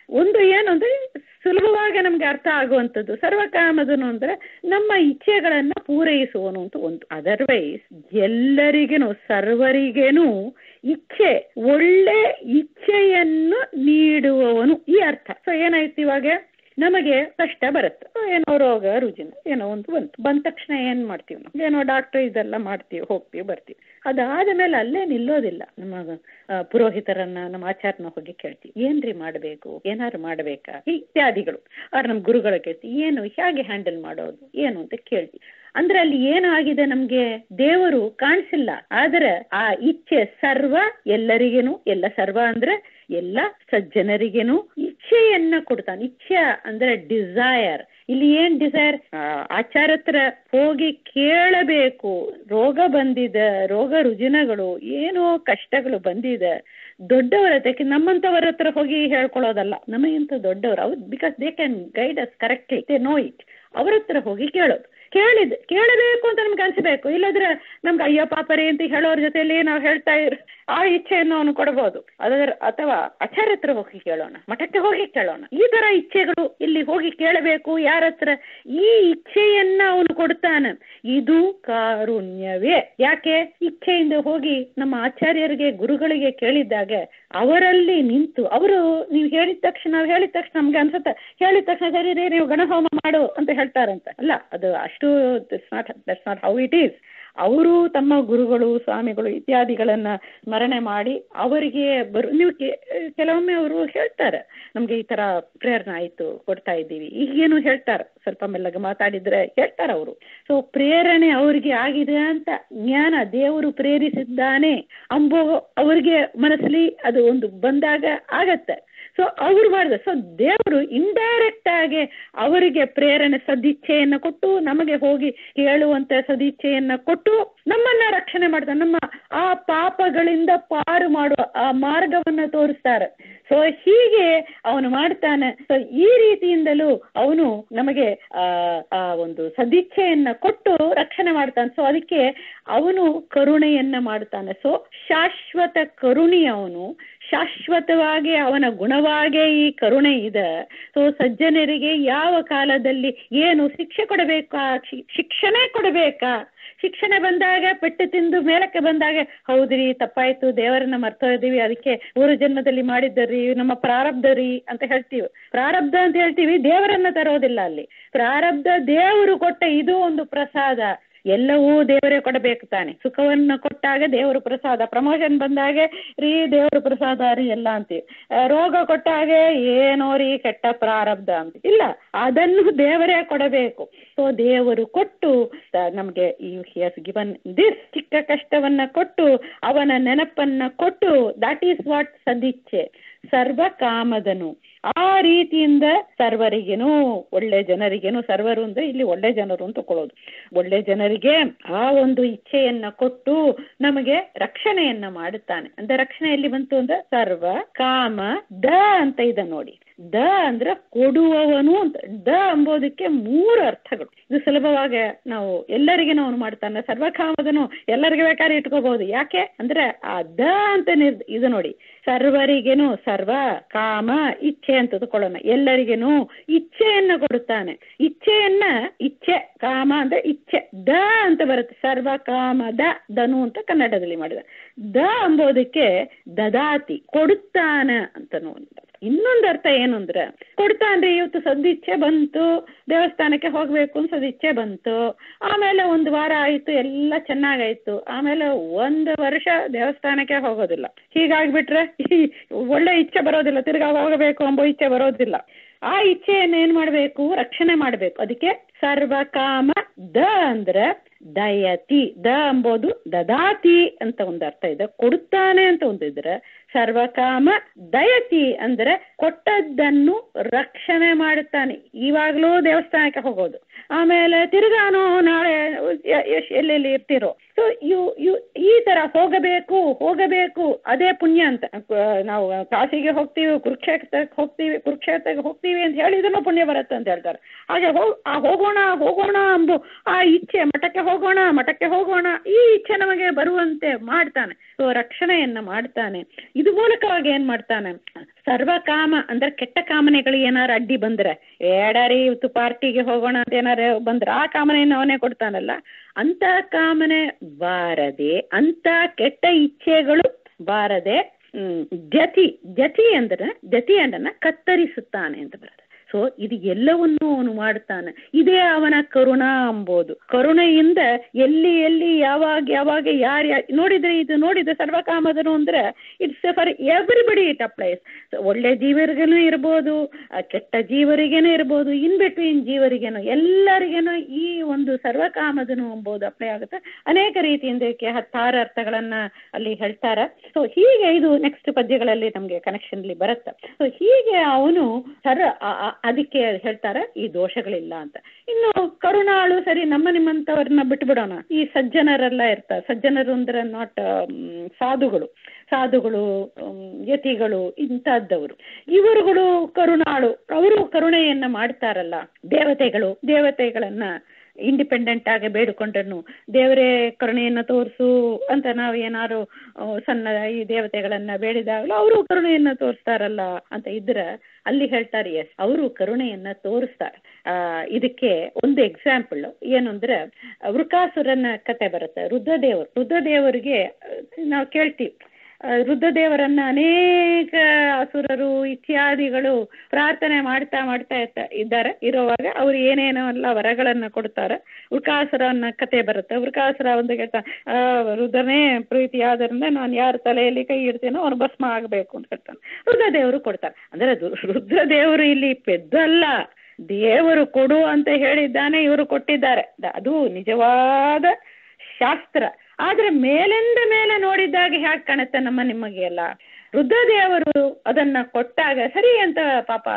ಒಂದು ಏನು ಅಂದ್ರೆ ಸುಲಭವಾಗಿ ನಮ್ಗೆ ಅರ್ಥ ಆಗುವಂಥದ್ದು ಸರ್ವಕಾಮದನು ಅಂದ್ರೆ ನಮ್ಮ ಇಚ್ಛೆಗಳನ್ನ ಪೂರೈಸುವನು ಅಂತ ಒಂದು ಅದರ್ವೈಸ್ ಎಲ್ಲರಿಗೇನು ಸರ್ವರಿಗೇನು ಇಚ್ಛೆ ಒಳ್ಳೆ ಇಚ್ಛೆಯನ್ನು ನೀಡುವವನು ಈ ಅರ್ಥ ಸೊ ಏನಾಯ್ತು ಇವಾಗ ನಮಗೆ ಕಷ್ಟ ಬರುತ್ತೆ ಏನೋ ರೋಗ ರುಜಿನ ಏನೋ ಒಂದು ಬಂತು ಬಂದ ತಕ್ಷಣ ಏನ್ ಮಾಡ್ತೀವಿ ನಾವು ಏನೋ ಡಾಕ್ಟರ್ ಇದೆಲ್ಲ ಮಾಡ್ತೀವಿ ಹೋಗ್ತೀವಿ ಬರ್ತೀವಿ ಅದಾದ ಮೇಲೆ ಅಲ್ಲೇ ನಿಲ್ಲೋದಿಲ್ಲ ನಮ್ಮ ಪುರೋಹಿತರನ್ನ ನಮ್ಮ ಆಚಾರನ ಹೋಗಿ ಕೇಳ್ತೀವಿ ಏನ್ರಿ ಮಾಡಬೇಕು ಏನಾದ್ರು ಮಾಡಬೇಕಾ ಇತ್ಯಾದಿಗಳು ಅವ್ರು ನಮ್ಮ ಗುರುಗಳ ಕೇಳ್ತೀವಿ ಏನು ಹೇಗೆ ಹ್ಯಾಂಡಲ್ ಮಾಡೋದು ಏನು ಅಂತ ಕೇಳ್ತೀವಿ ಅಂದ್ರೆ ಅಲ್ಲಿ ಏನು ಆಗಿದೆ ನಮ್ಗೆ ದೇವರು ಕಾಣಿಸಿಲ್ಲ ಆದ್ರೆ ಆ ಇಚ್ಛೆ ಸರ್ವ ಎಲ್ಲರಿಗೇನು ಎಲ್ಲ ಸರ್ವ ಅಂದ್ರೆ ಎಲ್ಲ ಸಜ್ಜನರಿಗೇನು ಇಚ್ಛೆಯನ್ನ ಕೊಡ್ತಾನೆ ಇಚ್ಛೆ ಅಂದ್ರೆ ಡಿಸೈರ್ ಇಲ್ಲಿ ಏನ್ ಡಿಸೈರ್ ಆಚಾರ ಹತ್ರ ಹೋಗಿ ಕೇಳಬೇಕು ರೋಗ ಬಂದಿದೆ ರೋಗ ರುಜಿನಗಳು ಏನೋ ಕಷ್ಟಗಳು ಬಂದಿದೆ ದೊಡ್ಡವರ ಹತ್ರ ನಮ್ಮಂತವರ ಹತ್ರ ಹೋಗಿ ಹೇಳ್ಕೊಳ್ಳೋದಲ್ಲ ನಮಗಿಂತ ದೊಡ್ಡವರು ಅವ್ರು because they can guide us correctly they know it ಅವ್ರ ಹತ್ರ ಹೋಗಿ ಕೇಳೋದು ಕೇಳಿದ್ ಕೇಳಬೇಕು ಅಂತ ನಮ್ಗೆ ಅನ್ಸಬೇಕು ಇಲ್ಲದ್ರೆ ನಮ್ಗೆ ಅಯ್ಯೋ ಪಾಪರಿ ಅಂತ ಹೇಳೋರ ಜೊತೆಲಿ ನಾವು ಹೇಳ್ತಾ ಇರ್ ಆ ಇಚ್ಛೆಯನ್ನು ಅವನು ಕೊಡಬಹುದು ಅದರ ಅಥವಾ ಆಚಾರ್ಯ ಹತ್ರ ಹೋಗಿ ಕೇಳೋಣ ಮಠಕ್ಕೆ ಹೋಗಿ ಕೇಳೋಣ ಈ ತರ ಇಚ್ಛೆಗಳು ಇಲ್ಲಿ ಹೋಗಿ ಕೇಳಬೇಕು ಯಾರ ಹತ್ರ ಈ ಇಚ್ಛೆಯನ್ನ ಅವನು ಕೊಡ್ತಾನೆ ಇದು ಕಾರುಣ್ಯವೇ ಯಾಕೆ ಇಚ್ಛೆಯಿಂದ ಹೋಗಿ ನಮ್ಮ ಆಚಾರ್ಯರಿಗೆ ಗುರುಗಳಿಗೆ ಕೇಳಿದಾಗ ಅವರಲ್ಲಿ ನಿಂತು ಅವರು ನೀವು ಹೇಳಿದ ತಕ್ಷಣ ನಾವು ಹೇಳಿದ ತಕ್ಷಣ ನಮ್ಗೆ ಅನ್ಸುತ್ತೆ ಹೇಳಿದ ತಕ್ಷಣ ಸರಿ ರೀ ನೀವು ಗಣಹೋಮ ಮಾಡು ಅಂತ ಹೇಳ್ತಾರಂತ ಅಲ್ಲ ಅದು ಅಷ್ಟು that's not that's not how it is ಅವರು ತಮ್ಮ ಗುರುಗಳು ಸ್ವಾಮಿಗಳು ಇತ್ಯಾದಿಗಳನ್ನ ಸ್ಮರಣೆ ಮಾಡಿ ಅವರಿಗೆ ಬರು ನೀವು ಕೆಲವೊಮ್ಮೆ ಅವರು ಹೇಳ್ತಾರೆ ನಮ್ಗೆ ಈ ತರ ಪ್ರೇರಣೆ ಆಯ್ತು ಕೊಡ್ತಾ ಇದ್ದೀವಿ ಈಗೇನು ಹೇಳ್ತಾರೆ ಸ್ವಲ್ಪ ಮೆಲ್ಲಗೆ ಮಾತಾಡಿದ್ರೆ ಹೇಳ್ತಾರೆ ಅವರು ಸೊ ಪ್ರೇರಣೆ ಅವರಿಗೆ ಆಗಿದೆ ಅಂತ ಜ್ಞಾನ ದೇವರು ಪ್ರೇರಿಸಿದ್ದಾನೆ ಅಂಬೋ ಅವ್ರಿಗೆ ಮನಸ್ಸಲ್ಲಿ ಅದು ಒಂದು ಬಂದಾಗ ಆಗತ್ತೆ ಸೊ ಅವ್ರು ಮಾಡಿದ ಸೊ ದೇವರು ಇಂಡೈರೆಕ್ಟ್ ಆಗಿ ಅವರಿಗೆ ಪ್ರೇರಣೆ ಸದಿಚ್ಛೆಯನ್ನ ಕೊಟ್ಟು ನಮಗೆ ಹೋಗಿ ಕೇಳುವಂತ ಸದಿಚ್ಛೆಯನ್ನ ಕೊಟ್ಟು ನಮ್ಮನ್ನ ರಕ್ಷಣೆ ಮಾಡ್ತಾನೆ ನಮ್ಮ ಆ ಪಾಪಗಳಿಂದ ಪಾರು ಮಾಡುವ ಆ ಮಾರ್ಗವನ್ನ ತೋರಿಸ್ತಾರೆ ಸೊ ಹೀಗೆ ಅವನು ಮಾಡ್ತಾನೆ ಸೊ ಈ ರೀತಿಯಿಂದಲೂ ಅವನು ನಮಗೆ ಆ ಆ ಒಂದು ಸದಿಚ್ಛೆಯನ್ನ ಕೊಟ್ಟು ರಕ್ಷಣೆ ಮಾಡ್ತಾನೆ ಸೊ ಅದಕ್ಕೆ ಅವನು ಕರುಣೆಯನ್ನ ಮಾಡ್ತಾನೆ ಸೊ ಶಾಶ್ವತ ಕರುಣಿ ಅವನು ಶಾಶ್ವತವಾಗಿ ಅವನ ಗುಣವಾಗೇ ಈ ಕರುಣೆ ಇದೆ ಸೊ ಸಜ್ಜನರಿಗೆ ಯಾವ ಕಾಲದಲ್ಲಿ ಏನು ಶಿಕ್ಷೆ ಕೊಡಬೇಕಾ ಶಿಕ್ಷಣೆ ಕೊಡಬೇಕಾ ಶಿಕ್ಷಣ ಬಂದಾಗ ಪೆಟ್ಟು ತಿಂದು ಮೇಲಕ್ಕೆ ಬಂದಾಗ ಹೌದ್ರಿ ತಪ್ಪಾಯ್ತು ದೇವರನ್ನ ಮರ್ತೋ ಇದೀವಿ ಅದಕ್ಕೆ ಮೂರು ಜನ್ಮದಲ್ಲಿ ಮಾಡಿದ್ದರಿ ನಮ್ಮ ಪ್ರಾರಬ್ಧ ರೀ ಅಂತ ಹೇಳ್ತೀವಿ ಪ್ರಾರಬ್ಧ ಅಂತ ಹೇಳ್ತೀವಿ ದೇವರನ್ನ ತರೋದಿಲ್ಲ ಅಲ್ಲಿ ಪ್ರಾರಬ್ಧ ದೇವರು ಕೊಟ್ಟ ಇದು ಒಂದು ಪ್ರಸಾದ ಎಲ್ಲವೂ ದೇವರೇ ಕೊಡಬೇಕು ತಾನೆ ಸುಖವನ್ನ ಕೊಟ್ಟಾಗ ದೇವರು ಪ್ರಸಾದ ಪ್ರಮೋಷನ್ ಬಂದಾಗ ರೀ ದೇವರು ಪ್ರಸಾದ ರೀ ಎಲ್ಲ ಅಂತೀವಿ ರೋಗ ಕೊಟ್ಟಾಗ ಏನೋ ರೀ ಕೆಟ್ಟ ಪ್ರಾರಬ್ಧ ಅಂತ ಇಲ್ಲ ಅದನ್ನು ದೇವರೇ ಕೊಡಬೇಕು ಸೊ ದೇವರು ಕೊಟ್ಟು ನಮ್ಗೆ ಈ ಹಿಯಸ್ ಗಿವನ್ ದಿಸ್ ಚಿಕ್ಕ ಕಷ್ಟವನ್ನ ಕೊಟ್ಟು ಅವನ ನೆನಪನ್ನ ಕೊಟ್ಟು ದಟ್ ಈಸ್ ವಾಟ್ ಸದಿಚ್ಛೆ ಸರ್ವ ಕಾಮದನು ಆ ರೀತಿಯಿಂದ ಸರ್ವರಿಗೇನು ಒಳ್ಳೆ ಜನರಿಗೇನು ಸರ್ವರು ಅಂದ್ರೆ ಇಲ್ಲಿ ಒಳ್ಳೆ ಜನರು ಅಂತ ತಕೊಳ್ಳೋದು ಒಳ್ಳೆ ಜನರಿಗೆ ಆ ಒಂದು ಇಚ್ಛೆಯನ್ನ ಕೊಟ್ಟು ನಮಗೆ ರಕ್ಷಣೆಯನ್ನ ಮಾಡುತ್ತಾನೆ ಅಂದ್ರೆ ರಕ್ಷಣೆ ಎಲ್ಲಿ ಬಂತು ಅಂದ್ರೆ ಸರ್ವ ಕಾಮ ದ ಅಂತ ಇದೆ ನೋಡಿ ದ ಅಂದ್ರೆ ಕೊಡುವವನು ಅಂತ ದ ಅಂಬೋದಕ್ಕೆ ಮೂರು ಅರ್ಥಗಳು ಇದು ಸುಲಭವಾಗಿ ನಾವು ಎಲ್ಲರಿಗೇನು ಅವನು ಮಾಡ್ತಾನೆ ಸರ್ವಕಾಮದನು ಎಲ್ಲರಿಗೆ ಬೇಕಾದ್ರೆ ಇಟ್ಕೋಬಹುದು ಯಾಕೆ ಅಂದ್ರೆ ಆ ದ ಅಂತ ನಿರ್ ಇದು ನೋಡಿ ಸರ್ವರಿಗೇನು ಸರ್ವ ಕಾಮ ಇಚ್ಛೆ ಅಂತ ತಕೊಳ್ಳೋಣ ಎಲ್ಲರಿಗೇನು ಇಚ್ಛೆಯನ್ನ ಕೊಡುತ್ತಾನೆ ಇಚ್ಛೆಯನ್ನ ಇಚ್ಛೆ ಕಾಮ ಅಂದ್ರೆ ಇಚ್ಛೆ ದ ಅಂತ ಬರುತ್ತೆ ಸರ್ವ ಕಾಮ ದ ದನು ಅಂತ ಕನ್ನಡದಲ್ಲಿ ಮಾಡಿದ ದ ಅಂಬೋದಕ್ಕೆ ದದಾತಿ ಕೊಡುತ್ತಾನ ಅಂತ ಇನ್ನೊಂದು ಅರ್ಥ ಏನು ಅಂದ್ರೆ ಕೊಡ್ತಾ ಅಂದ್ರೆ ಇವತ್ತು ಸದಿಚ್ಛೆ ಬಂತು ದೇವಸ್ಥಾನಕ್ಕೆ ಹೋಗ್ಬೇಕು ಅಂತ ಸದಿಚ್ಛೆ ಬಂತು ಆಮೇಲೆ ಒಂದು ವಾರ ಆಯ್ತು ಎಲ್ಲ ಚೆನ್ನಾಗಾಯ್ತು ಆಮೇಲೆ ಒಂದು ವರ್ಷ ದೇವಸ್ಥಾನಕ್ಕೆ ಹೋಗೋದಿಲ್ಲ ಹೀಗಾಗ್ಬಿಟ್ರೆ ಒಳ್ಳೆ ಇಚ್ಛೆ ಬರೋದಿಲ್ಲ ತಿರ್ಗಾ ಹೋಗಬೇಕು ಎಂಬ ಇಚ್ಛೆ ಬರೋದಿಲ್ಲ ಆ ಇಚ್ಛೆಯನ್ನು ಏನ್ ಮಾಡ್ಬೇಕು ರಕ್ಷಣೆ ಮಾಡ್ಬೇಕು ಅದಕ್ಕೆ ಸರ್ವಕಾಮ ದ ಅಂದ್ರೆ ದಯತಿ ದ ಎಂಬುದು ದದಾತಿ ಅಂತ ಒಂದು ಅರ್ಥ ಇದೆ ಕೊಡುತ್ತಾನೆ ಅಂತ ಒಂದಿದ್ರೆ ಸರ್ವಕಾಮ ದಯತಿ ಅಂದ್ರೆ ಕೊಟ್ಟದ್ದನ್ನು ರಕ್ಷಣೆ ಮಾಡುತ್ತಾನೆ ಇವಾಗ್ಲೂ ದೇವಸ್ಥಾನಕ್ಕೆ ಹೋಗೋದು ಆಮೇಲೆ ತಿರುಗಾನು ನಾಳೆ ಎಲ್ಲೆಲ್ಲಿ ಇರ್ತಿರೋ ಸೊ ಯು ಯು ಈ ತರ ಹೋಗಬೇಕು ಹೋಗಬೇಕು ಅದೇ ಪುಣ್ಯ ಅಂತ ನಾವು ಕಾಶಿಗೆ ಹೋಗ್ತೀವಿ ಕುರುಕ್ಷೇತ್ರಕ್ಕೆ ಹೋಗ್ತೀವಿ ಕುರುಕ್ಷೇತ್ರಕ್ಕೆ ಹೋಗ್ತೀವಿ ಅಂತ ಹೇಳಿದ್ರು ಪುಣ್ಯ ಬರುತ್ತೆ ಅಂತ ಹೇಳ್ತಾರೆ ಹಾಗೆ ಹೋಗ್ ಆ ಹೋಗೋಣ ಹೋಗೋಣ ಅಂಬು ಆ ಇಚ್ಛೆ ಮಠಕ್ಕೆ ಹೋಗೋಣ ಮಠಕ್ಕೆ ಹೋಗೋಣ ಈ ಇಚ್ಛೆ ನಮಗೆ ಬರುವಂತೆ ಮಾಡ್ತಾನೆ ಸೊ ರಕ್ಷಣೆಯನ್ನ ಮಾಡ್ತಾನೆ ಇದು ಮೂಲಕವಾಗಿ ಏನ್ ಮಾಡ್ತಾನೆ ಸರ್ವಕಾಮ ಅಂದ್ರೆ ಕೆಟ್ಟ ಕಾಮನೆಗಳು ಏನಾರು ಅಡ್ಡಿ ಬಂದ್ರೆ ಏಡಾರಿ ಇವತ್ತು ಪಾರ್ಟಿಗೆ ಹೋಗೋಣ ಅಂತ ಏನಾರು ಬಂದ್ರೆ ಆ ಕಾಮನೆಯನ್ನು ಅವನೇ ಕೊಡ್ತಾನಲ್ಲ ಅಂತ ಕಾಮನೆ ಬಾರದೆ ಅಂತ ಕೆಟ್ಟ ಇಚ್ಛೆಗಳು ಬಾರದೆ ಹ್ಮ್ ಜತಿ ಜತಿ ಅಂದ್ರೆ ಜತಿ ಅಂಡನ್ನ ಕತ್ತರಿಸುತ್ತಾನೆ ಅಂತ ಬರುತ್ತೆ ಸೊ ಇದು ಎಲ್ಲವನ್ನೂ ಅವನು ಮಾಡ್ತಾನೆ ಇದೇ ಅವನ ಕರುಣಾ ಅಂಬೋದು ಕರುಣೆಯಿಂದ ಎಲ್ಲಿ ಎಲ್ಲಿ ಯಾವಾಗ ಯಾವಾಗ ಯಾರು ನೋಡಿದ್ರೆ ಇದು ನೋಡಿದ್ರೆ ಸರ್ವಕಾಮದನು ಅಂದ್ರೆ it's for everybody it applies ಒಳ್ಳೆ ಜೀವರಿಗೇನು ಇರ್ಬೋದು ಕೆಟ್ಟ ಜೀವರಿಗೇನು ಇರ್ಬೋದು ಇನ್ ಬಿಟ್ವೀನ್ ಜೀವರಿಗೇನು ಎಲ್ಲರಿಗೇನು ಈ ಒಂದು ಸರ್ವಕಾಮದನು ಎಂಬುದು ಅಪ್ಲೈ ಆಗುತ್ತೆ ಅನೇಕ ರೀತಿಯಿಂದ ಇದಕ್ಕೆ ಹತ್ತಾರು ಅರ್ಥಗಳನ್ನ ಅಲ್ಲಿ ಹೇಳ್ತಾರೆ ಸೊ ಹೀಗೆ ಇದು ನೆಕ್ಸ್ಟ್ ಪದ್ಯಗಳಲ್ಲಿ ನಮಗೆ ಕನೆಕ್ಷನ್ ಬರುತ್ತೆ ಸೊ ಹೀಗೆ ಅವನು ಸರ ಅದಕ್ಕೆ ಹೇಳ್ತಾರೆ ಈ ದೋಷಗಳಿಲ್ಲ ಅಂತ ಇನ್ನು ಕರುಣಾಳು ಸರಿ ನಮ್ಮ ನಿಮ್ಮಂತವ್ರನ್ನ ಬಿಟ್ಬಿಡೋಣ ಈ ಸಜ್ಜನರೆಲ್ಲ ಇರ್ತಾರೆ ಸಜ್ಜನರು ಅಂದ್ರೆ ನಾಟ್ ಸಾಧುಗಳು ಸಾಧುಗಳು ಯತಿಗಳು ಇಂಥದ್ದವರು ಇವರುಗಳು ಕರುಣಾಳು ಅವರು ಕರುಣೆಯನ್ನ ಮಾಡ್ತಾರಲ್ಲ ದೇವತೆಗಳು ದೇವತೆಗಳನ್ನ ಇಂಡಿಪೆಂಡೆಂಟ್ ಆಗಿ ಬೇಡಿಕೊಂಡ್ರು ದೇವರೇ ಕರುಣೆಯನ್ನ ತೋರಿಸು ಅಂತ ನಾವು ಏನಾರು ಸಣ್ಣ ಈ ದೇವತೆಗಳನ್ನ ಬೇಡಿದಾಗಲೂ ಅವರು ಕರುಣೆಯನ್ನ ತೋರಿಸ್ತಾರಲ್ಲ ಅಂತ ಇದ್ರೆ ಅಲ್ಲಿ ಹೇಳ್ತಾರೆ ಎಸ್ ಅವರು ಕರುಣೆಯನ್ನ ತೋರಿಸ್ತಾರೆ ಆ ಇದಕ್ಕೆ ಒಂದು ಎಕ್ಸಾಂಪಲ್ ಏನು ಅಂದ್ರೆ ವೃಕಾಸುರನ ಕತೆ ಬರುತ್ತೆ ರುದ್ರದೇವರು ರುದ್ರದೇವರಿಗೆ ನಾವು ಕೇಳ್ತೀವಿ ರುದ್ರದೇವರನ್ನ ಅನೇಕ ಅಸುರರು ಇತ್ಯಾದಿಗಳು ಪ್ರಾರ್ಥನೆ ಮಾಡ್ತಾ ಮಾಡ್ತಾ ಇದ್ದಾರೆ ಇರುವಾಗ ಅವ್ರು ಏನೇನೋ ಎಲ್ಲ ವರಗಳನ್ನ ಕೊಡ್ತಾರೆ ವೃಕಾಸುರನ ಕತೆ ಬರುತ್ತೆ ವೃಕಾಸುರ ಒಂದು ಹೇಳ್ತಾ ರುದ್ರನೇ ಪ್ರೀತಿಯಾದ್ರಿಂದ ನಾನು ಯಾರ ತಲೆಯಲ್ಲಿ ಕೈ ಇಡ್ತೀನೋ ಅವ್ರು ಭಸ್ಮ ಆಗಬೇಕು ಅಂತ ಹೇಳ್ತಾನೆ ರುದ್ರದೇವರು ಕೊಡ್ತಾರೆ ಅಂದ್ರೆ ರುದ್ರದೇವರು ಇಲ್ಲಿ ಪೆದ್ದಲ್ಲ ದೇವರು ಕೊಡು ಅಂತ ಹೇಳಿದ್ದಾನೆ ಇವರು ಕೊಟ್ಟಿದ್ದಾರೆ ಅದು ನಿಜವಾದ ಶಾಸ್ತ್ರ ಆದ್ರೆ ಮೇಲಿಂದ ಮೇಲೆ ನೋಡಿದಾಗ ಹ್ಯಾಕ್ ಕಾಣುತ್ತೆ ನಮ್ಮ ನಿಮಗೆ ಎಲ್ಲ ರುದ್ರದೇವರು ಅದನ್ನ ಕೊಟ್ಟಾಗ ಸರಿ ಅಂತ ಪಾಪ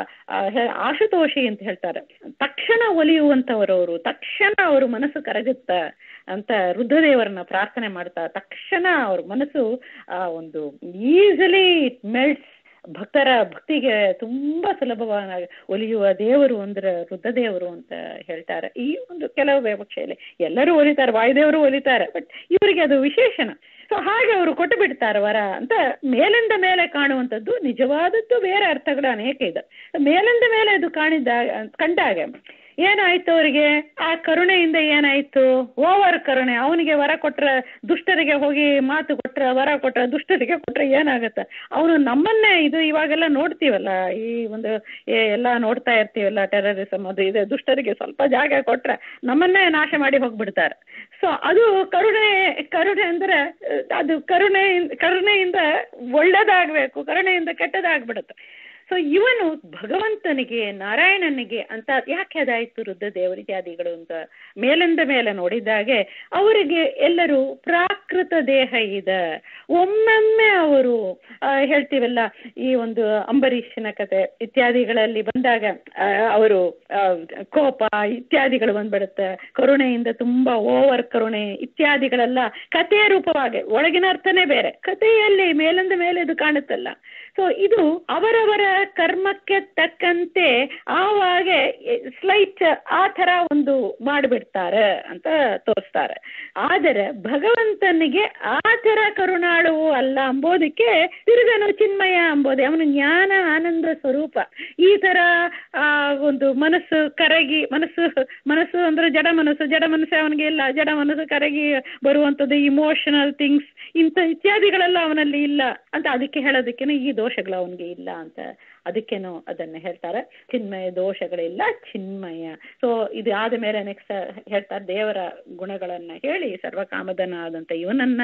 ಆಶುತೋಷಿ ಅಂತ ಹೇಳ್ತಾರೆ ತಕ್ಷಣ ಒಲಿಯುವಂತವರು ಅವರು ತಕ್ಷಣ ಅವ್ರ ಮನಸ್ಸು ಕರಗುತ್ತ ಅಂತ ರುದ್ರದೇವರನ್ನ ಪ್ರಾರ್ಥನೆ ಮಾಡ್ತಾ ತಕ್ಷಣ ಅವ್ರ ಮನಸ್ಸು ಆ ಒಂದು ಈಸಿಲಿ ಇಟ್ ಮೆಲ್ಟ್ಸ್ ಭಕ್ತರ ಭಕ್ತಿಗೆ ತುಂಬಾ ಸುಲಭವಾಗಿ ಒಲಿಯುವ ದೇವರು ಅಂದ್ರೆ ರುದ್ರದೇವರು ಅಂತ ಹೇಳ್ತಾರೆ ಈ ಒಂದು ಕೆಲವು ವಿವಕ್ಷೆಯಲ್ಲಿ ಎಲ್ಲರೂ ಒಲಿತಾರೆ ವಾಯುದೇವರು ಒಲಿತಾರೆ ಬಟ್ ಇವರಿಗೆ ಅದು ವಿಶೇಷಣ ಸೊ ಹಾಗೆ ಅವರು ಕೊಟ್ಟು ಬಿಡ್ತಾರೆ ವರ ಅಂತ ಮೇಲಿಂದ ಮೇಲೆ ಕಾಣುವಂಥದ್ದು ನಿಜವಾದದ್ದು ಬೇರೆ ಅರ್ಥಗಳು ಅನೇಕ ಇದೆ ಮೇಲಿಂದ ಮೇಲೆ ಅದು ಕಾಣಿದ್ದ ಕಂಡಾಗ ಏನಾಯ್ತು ಅವರಿಗೆ ಆ ಕರುಣೆಯಿಂದ ಏನಾಯ್ತು ಓವರ್ ಕರುಣೆ ಅವನಿಗೆ ವರ ಕೊಟ್ರೆ ದುಷ್ಟರಿಗೆ ಹೋಗಿ ಮಾತು ಕೊಟ್ರೆ ವರ ಕೊಟ್ರೆ ದುಷ್ಟರಿಗೆ ಕೊಟ್ರೆ ಏನಾಗುತ್ತೆ ಅವನು ನಮ್ಮನ್ನೇ ಇದು ಇವಾಗೆಲ್ಲ ನೋಡ್ತೀವಲ್ಲ ಈ ಒಂದು ಎಲ್ಲ ನೋಡ್ತಾ ಇರ್ತೀವಲ್ಲ ಟೆರರಿಸಮ್ ಅದು ಇದೆ ದುಷ್ಟರಿಗೆ ಸ್ವಲ್ಪ ಜಾಗ ಕೊಟ್ರೆ ನಮ್ಮನ್ನೇ ನಾಶ ಮಾಡಿ ಹೋಗ್ಬಿಡ್ತಾರೆ ಸೊ ಅದು ಕರುಣೆ ಕರುಣೆ ಅಂದ್ರೆ ಅದು ಕರುಣೆ ಕರುಣೆಯಿಂದ ಒಳ್ಳೇದಾಗಬೇಕು ಕರುಣೆಯಿಂದ ಕೆಟ್ಟದಾಗ್ಬಿಡುತ್ತೆ ಸೊ ಇವನು ಭಗವಂತನಿಗೆ ನಾರಾಯಣನಿಗೆ ಅಂತ ಯಾಕೆ ಅದಾಯ್ತು ರುದ್ರದೇವರಿತ್ಯಾದಿಗಳು ಅಂತ ಮೇಲಿಂದ ಮೇಲೆ ನೋಡಿದಾಗೆ ಅವರಿಗೆ ಎಲ್ಲರೂ ಪ್ರಾಕೃತ ದೇಹ ಇದೆ ಒಮ್ಮೊಮ್ಮೆ ಅವರು ಹೇಳ್ತೀವಲ್ಲ ಈ ಒಂದು ಅಂಬರೀಷನ ಕತೆ ಇತ್ಯಾದಿಗಳಲ್ಲಿ ಬಂದಾಗ ಅವರು ಕೋಪ ಇತ್ಯಾದಿಗಳು ಬಂದ್ಬಿಡುತ್ತೆ ಕರುಣೆಯಿಂದ ತುಂಬಾ ಓವರ್ ಕರುಣೆ ಇತ್ಯಾದಿಗಳೆಲ್ಲ ಕಥೆಯ ರೂಪವಾಗಿ ಒಳಗಿನ ಅರ್ಥನೇ ಬೇರೆ ಕಥೆಯಲ್ಲಿ ಮೇಲಿಂದ ಮೇಲೆ ಇದು ಕಾಣುತ್ತಲ್ಲ ಸೊ ಇದು ಅವರವರ ಕರ್ಮಕ್ಕೆ ತಕ್ಕಂತೆ ಆವಾಗ ಸ್ಲೈಟ್ ಆ ಥರ ಒಂದು ಮಾಡಿಬಿಡ್ತಾರೆ ಅಂತ ತೋರಿಸ್ತಾರೆ ಆದರೆ ಭಗವಂತನಿಗೆ ಆ ಥರ ಕರುಣಾಳುವು ಅಲ್ಲ ಅಂಬೋದಕ್ಕೆ ತಿರುಗನು ಚಿನ್ಮಯ ಅಂಬೋದೆ ಅವನು ಜ್ಞಾನ ಆನಂದ ಸ್ವರೂಪ ಈ ಥರ ಒಂದು ಮನಸ್ಸು ಕರಗಿ ಮನಸ್ಸು ಮನಸ್ಸು ಅಂದ್ರೆ ಜಡ ಮನಸ್ಸು ಜಡ ಮನಸ್ಸು ಅವನಿಗೆ ಇಲ್ಲ ಜಡ ಮನಸ್ಸು ಕರಗಿ ಬರುವಂಥದ್ದು ಇಮೋಷನಲ್ ಥಿಂಗ್ಸ್ ಇಂಥ ಇತ್ಯಾದಿಗಳೆಲ್ಲ ಅವನಲ್ಲಿ ಇಲ್ಲ ಅಂತ ಅದಕ್ಕೆ ಹೇಳೋದಕ್ಕೇನೆ ಈ ದೋಷಗಳು ಅವನಿಗೆ ಇಲ್ಲ ಅಂತ ಅದಕ್ಕೇನು ಅದನ್ನ ಹೇಳ್ತಾರೆ ಚಿನ್ಮಯ ದೋಷಗಳಿಲ್ಲ ಚಿನ್ಮಯ ಸೊ ಇದು ಆದ ಮೇಲೆ ನೆಕ್ಸ್ಟ್ ಹೇಳ್ತಾರೆ ದೇವರ ಗುಣಗಳನ್ನ ಹೇಳಿ ಸರ್ವಕಾಮದನ ಆದಂತ ಇವನನ್ನ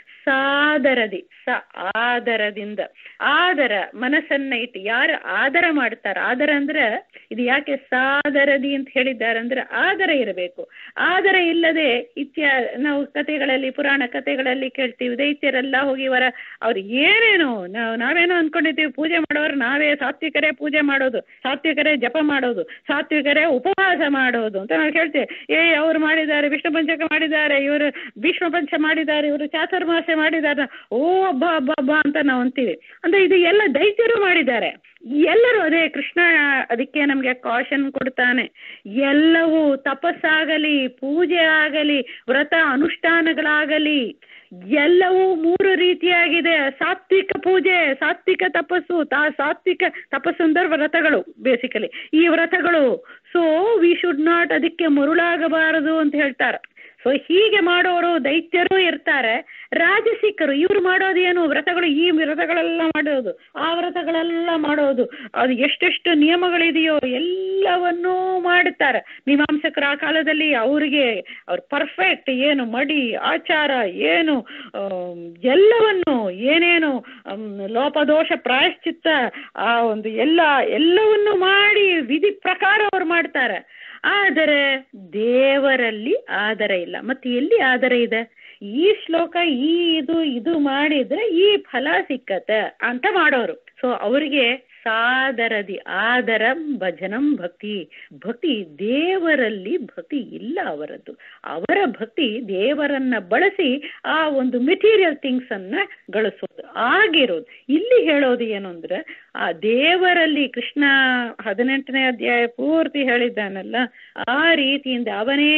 ಸಾದರದಿ ಸ ಆದರದಿಂದ ಆದರ ಮನಸ್ಸನ್ನ ಇಟ್ಟು ಯಾರು ಆದರ ಮಾಡ್ತಾರ ಆದರ ಅಂದ್ರೆ ಇದು ಯಾಕೆ ಸಾದರದಿ ಅಂತ ಹೇಳಿದ್ದಾರೆ ಅಂದ್ರೆ ಆದರ ಇರಬೇಕು ಆದರ ಇಲ್ಲದೆ ಇತ್ಯ ನಾವು ಕಥೆಗಳಲ್ಲಿ ಪುರಾಣ ಕಥೆಗಳಲ್ಲಿ ಕೇಳ್ತೀವಿ ದೈತ್ಯರೆಲ್ಲ ಹೋಗಿ ವರ ಅವ್ರು ಏನೇನೋ ನಾವು ನಾವೇನೋ ಅನ್ಕೊಂಡಿರ್ತೀವಿ ಪೂಜೆ ಮಾಡೋರು ನಾವೇ ಸಾತ್ವಿಕರೇ ಪೂಜೆ ಮಾಡೋದು ಸಾತ್ವಿಕರೇ ಜಪ ಮಾಡೋದು ಸಾತ್ವಿಕರೇ ಉಪವಾಸ ಮಾಡೋದು ಅಂತ ನಾವು ಹೇಳ್ತೇವೆ ಏ ಅವ್ರು ಮಾಡಿದ್ದಾರೆ ವಿಷ್ಣು ಪಂಚಕ ಮಾಡಿದ್ದಾರೆ ಇವರು ಭೀಷ್ಮ ಪಂಚ ಮಾಡಿದ್ದಾರೆ ಇವರು ಚಾತುರ್ಮಾಸ ಮಾಡಿದ್ದಾರೆ ಓ ಹಬ್ಬ ಹಬ್ಬ ಹಬ್ಬ ಅಂತ ನಾವು ಅಂತೀವಿ ಅಂದ್ರೆ ಇದು ಎಲ್ಲ ದೈತ್ಯರು ಮಾಡಿದ್ದಾರೆ ಎಲ್ಲರೂ ಅದೇ ಕೃಷ್ಣ ಅದಕ್ಕೆ ನಮಗೆ ಕಾಶನ್ ಕೊಡ್ತಾನೆ ಎಲ್ಲವೂ ತಪಸ್ಸಾಗಲಿ ಪೂಜೆ ಆಗಲಿ ವ್ರತ ಅನುಷ್ಠಾನಗಳಾಗಲಿ ಎಲ್ಲವೂ ಮೂರು ರೀತಿಯಾಗಿದೆ ಸಾತ್ವಿಕ ಪೂಜೆ ಸಾತ್ವಿಕ ತಪಸ್ಸು ತಾ ಸಾತ್ವಿಕ ತಪಸ್ಸು ಅಂದ್ರೆ ವ್ರತಗಳು ಬೇಸಿಕಲಿ ಈ ವ್ರತಗಳು ಸೊ ವಿ ಶುಡ್ ನಾಟ್ ಅದಕ್ಕೆ ಮರುಳಾಗಬಾರದು ಅಂತ ಹೇಳ್ತಾರೆ ಸೊ ಹೀಗೆ ಮಾಡೋರು ದೈತ್ಯರು ಇರ್ತಾರೆ ರಾಜಸಿಕರು ಇವ್ರು ಮಾಡೋದು ಏನು ವ್ರತಗಳು ಈ ವ್ರತಗಳೆಲ್ಲ ಮಾಡೋದು ಆ ವ್ರತಗಳೆಲ್ಲ ಮಾಡೋದು ಅದು ಎಷ್ಟೆಷ್ಟು ನಿಯಮಗಳಿದೆಯೋ ಎಲ್ಲವನ್ನೂ ಮಾಡುತ್ತಾರೆ ಮೀಮಾಂಸಕರ ಆ ಕಾಲದಲ್ಲಿ ಅವರಿಗೆ ಅವ್ರು ಪರ್ಫೆಕ್ಟ್ ಏನು ಮಡಿ ಆಚಾರ ಏನು ಎಲ್ಲವನ್ನು ಏನೇನು ಲೋಪದೋಷ ಪ್ರಾಯಶ್ಚಿತ್ತ ಆ ಒಂದು ಎಲ್ಲ ಎಲ್ಲವನ್ನು ಮಾಡಿ ವಿಧಿ ಪ್ರಕಾರ ಅವ್ರು ಮಾಡ್ತಾರೆ ಆದರೆ ದೇವರಲ್ಲಿ ಆದರ ಇಲ್ಲ ಮತ್ತೆ ಎಲ್ಲಿ ಆದರ ಇದೆ ಈ ಶ್ಲೋಕ ಈ ಇದು ಇದು ಮಾಡಿದ್ರೆ ಈ ಫಲ ಸಿಕ್ಕತ್ತೆ ಅಂತ ಮಾಡೋರು ಸೊ ಅವರಿಗೆ ಸಾದರದಿ ಆದರಂ ಭಜನಂ ಭಕ್ತಿ ಭಕ್ತಿ ದೇವರಲ್ಲಿ ಭಕ್ತಿ ಇಲ್ಲ ಅವರದ್ದು ಅವರ ಭಕ್ತಿ ದೇವರನ್ನ ಬಳಸಿ ಆ ಒಂದು ಮೆಟೀರಿಯಲ್ ಥಿಂಗ್ಸ್ ಅನ್ನ ಗಳಿಸೋದು ಆಗಿರೋದು ಇಲ್ಲಿ ಹೇಳೋದು ಏನು ಅಂದ್ರೆ ಆ ದೇವರಲ್ಲಿ ಕೃಷ್ಣ ಹದಿನೆಂಟನೇ ಅಧ್ಯಾಯ ಪೂರ್ತಿ ಹೇಳಿದ್ದಾನಲ್ಲ ಆ ರೀತಿಯಿಂದ ಅವನೇ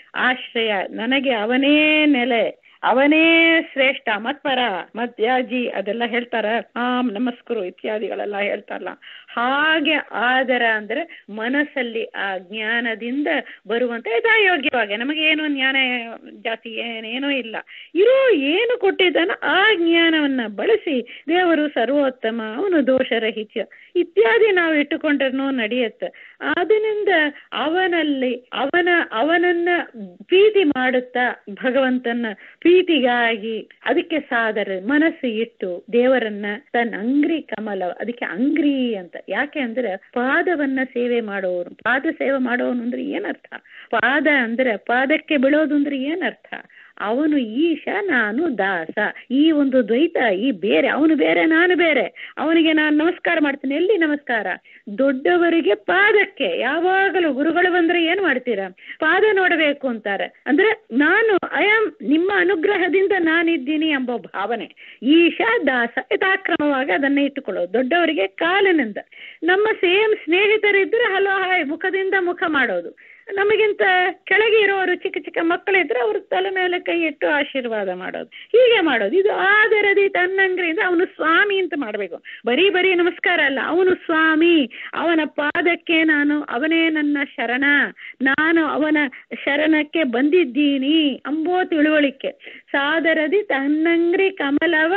ಆಶ್ರಯ ನನಗೆ ಅವನೇ ನೆಲೆ ಅವನೇ ಶ್ರೇಷ್ಠ ಮತ್ಪರ ಮತ್ಯಾಜಿ ಅದೆಲ್ಲ ಹೇಳ್ತಾರ ಆಮ್ ನಮಸ್ಕರು ಇತ್ಯಾದಿಗಳೆಲ್ಲ ಹೇಳ್ತಾರಲ್ಲ ಹಾಗೆ ಆದರ ಅಂದ್ರೆ ಮನಸ್ಸಲ್ಲಿ ಆ ಜ್ಞಾನದಿಂದ ಬರುವಂತ ಯಥಾಯೋಗ್ಯವಾಗಿ ನಮಗೆ ಏನು ಜ್ಞಾನ ಜಾಸ್ತಿ ಏನೇನೂ ಇಲ್ಲ ಇರೋ ಏನು ಕೊಟ್ಟಿದ್ದಾನೋ ಆ ಜ್ಞಾನವನ್ನ ಬಳಸಿ ದೇವರು ಸರ್ವೋತ್ತಮ ಅವನು ದೋಷರಹಿತ ಇತ್ಯಾದಿ ನಾವು ಇಟ್ಟುಕೊಂಡ್ರೂ ನಡೆಯುತ್ತೆ ಅದರಿಂದ ಅವನಲ್ಲಿ ಅವನ ಅವನನ್ನ ಪ್ರೀತಿ ಮಾಡುತ್ತಾ ಭಗವಂತನ ಪ್ರೀತಿಗಾಗಿ ಅದಕ್ಕೆ ಸಾದರ ಮನಸ್ಸು ಇಟ್ಟು ದೇವರನ್ನ ತನ್ನ ಅಂಗ್ರಿ ಕಮಲ ಅದಕ್ಕೆ ಅಂಗ್ರಿ ಅಂತ ಯಾಕೆ ಅಂದ್ರೆ ಪಾದವನ್ನ ಸೇವೆ ಮಾಡೋರು ಪಾದ ಸೇವೆ ಮಾಡೋನು ಅಂದ್ರೆ ಏನರ್ಥ ಪಾದ ಅಂದ್ರೆ ಪಾದಕ್ಕೆ ಬೀಳೋದು ಅಂದ್ರೆ ಏನರ್ಥ ಅವನು ಈಶ ನಾನು ದಾಸ ಈ ಒಂದು ದ್ವೈತ ಈ ಬೇರೆ ಅವನು ಬೇರೆ ನಾನು ಬೇರೆ ಅವನಿಗೆ ನಾನು ನಮಸ್ಕಾರ ಮಾಡ್ತೀನಿ ಎಲ್ಲಿ ನಮಸ್ಕಾರ ದೊಡ್ಡವರಿಗೆ ಪಾದಕ್ಕೆ ಯಾವಾಗಲೂ ಗುರುಗಳು ಬಂದ್ರೆ ಏನ್ ಮಾಡ್ತೀರಾ ಪಾದ ನೋಡಬೇಕು ಅಂತಾರೆ ಅಂದ್ರೆ ನಾನು ಐ ಆಮ್ ನಿಮ್ಮ ಅನುಗ್ರಹದಿಂದ ನಾನಿದ್ದೀನಿ ಎಂಬ ಭಾವನೆ ಈಶ ದಾಸ ಯಥಾಕ್ರಮವಾಗಿ ಅದನ್ನ ಇಟ್ಟುಕೊಳ್ಳೋದು ದೊಡ್ಡವರಿಗೆ ಕಾಲಿನಿಂದ ನಮ್ಮ ಸೇಮ್ ಸ್ನೇಹಿತರಿದ್ರೆ ಹಲೋ ಹಾಯ್ ಮುಖದಿಂದ ಮುಖ ಮಾಡೋದು ನಮಗಿಂತ ಕೆಳಗೆ ಇರೋರು ಚಿಕ್ಕ ಚಿಕ್ಕ ಮಕ್ಕಳಿದ್ರೆ ಅವ್ರ ತಲೆ ಮೇಲೆ ಕೈ ಇಟ್ಟು ಆಶೀರ್ವಾದ ಮಾಡೋದು ಹೀಗೆ ಮಾಡೋದು ಇದು ಆದರದಿ ತನ್ನಂಗ್ರಿಂದ ಅವನು ಸ್ವಾಮಿ ಅಂತ ಮಾಡಬೇಕು ಬರೀ ಬರೀ ನಮಸ್ಕಾರ ಅಲ್ಲ ಅವನು ಸ್ವಾಮಿ ಅವನ ಪಾದಕ್ಕೆ ನಾನು ಅವನೇ ನನ್ನ ಶರಣ ನಾನು ಅವನ ಶರಣಕ್ಕೆ ಬಂದಿದ್ದೀನಿ ಅಂಬೋ ತಿಳುವಳಿಕೆ ಸಾದರದಿ ತನ್ನಂಗ್ರಿ ಕಮಲವ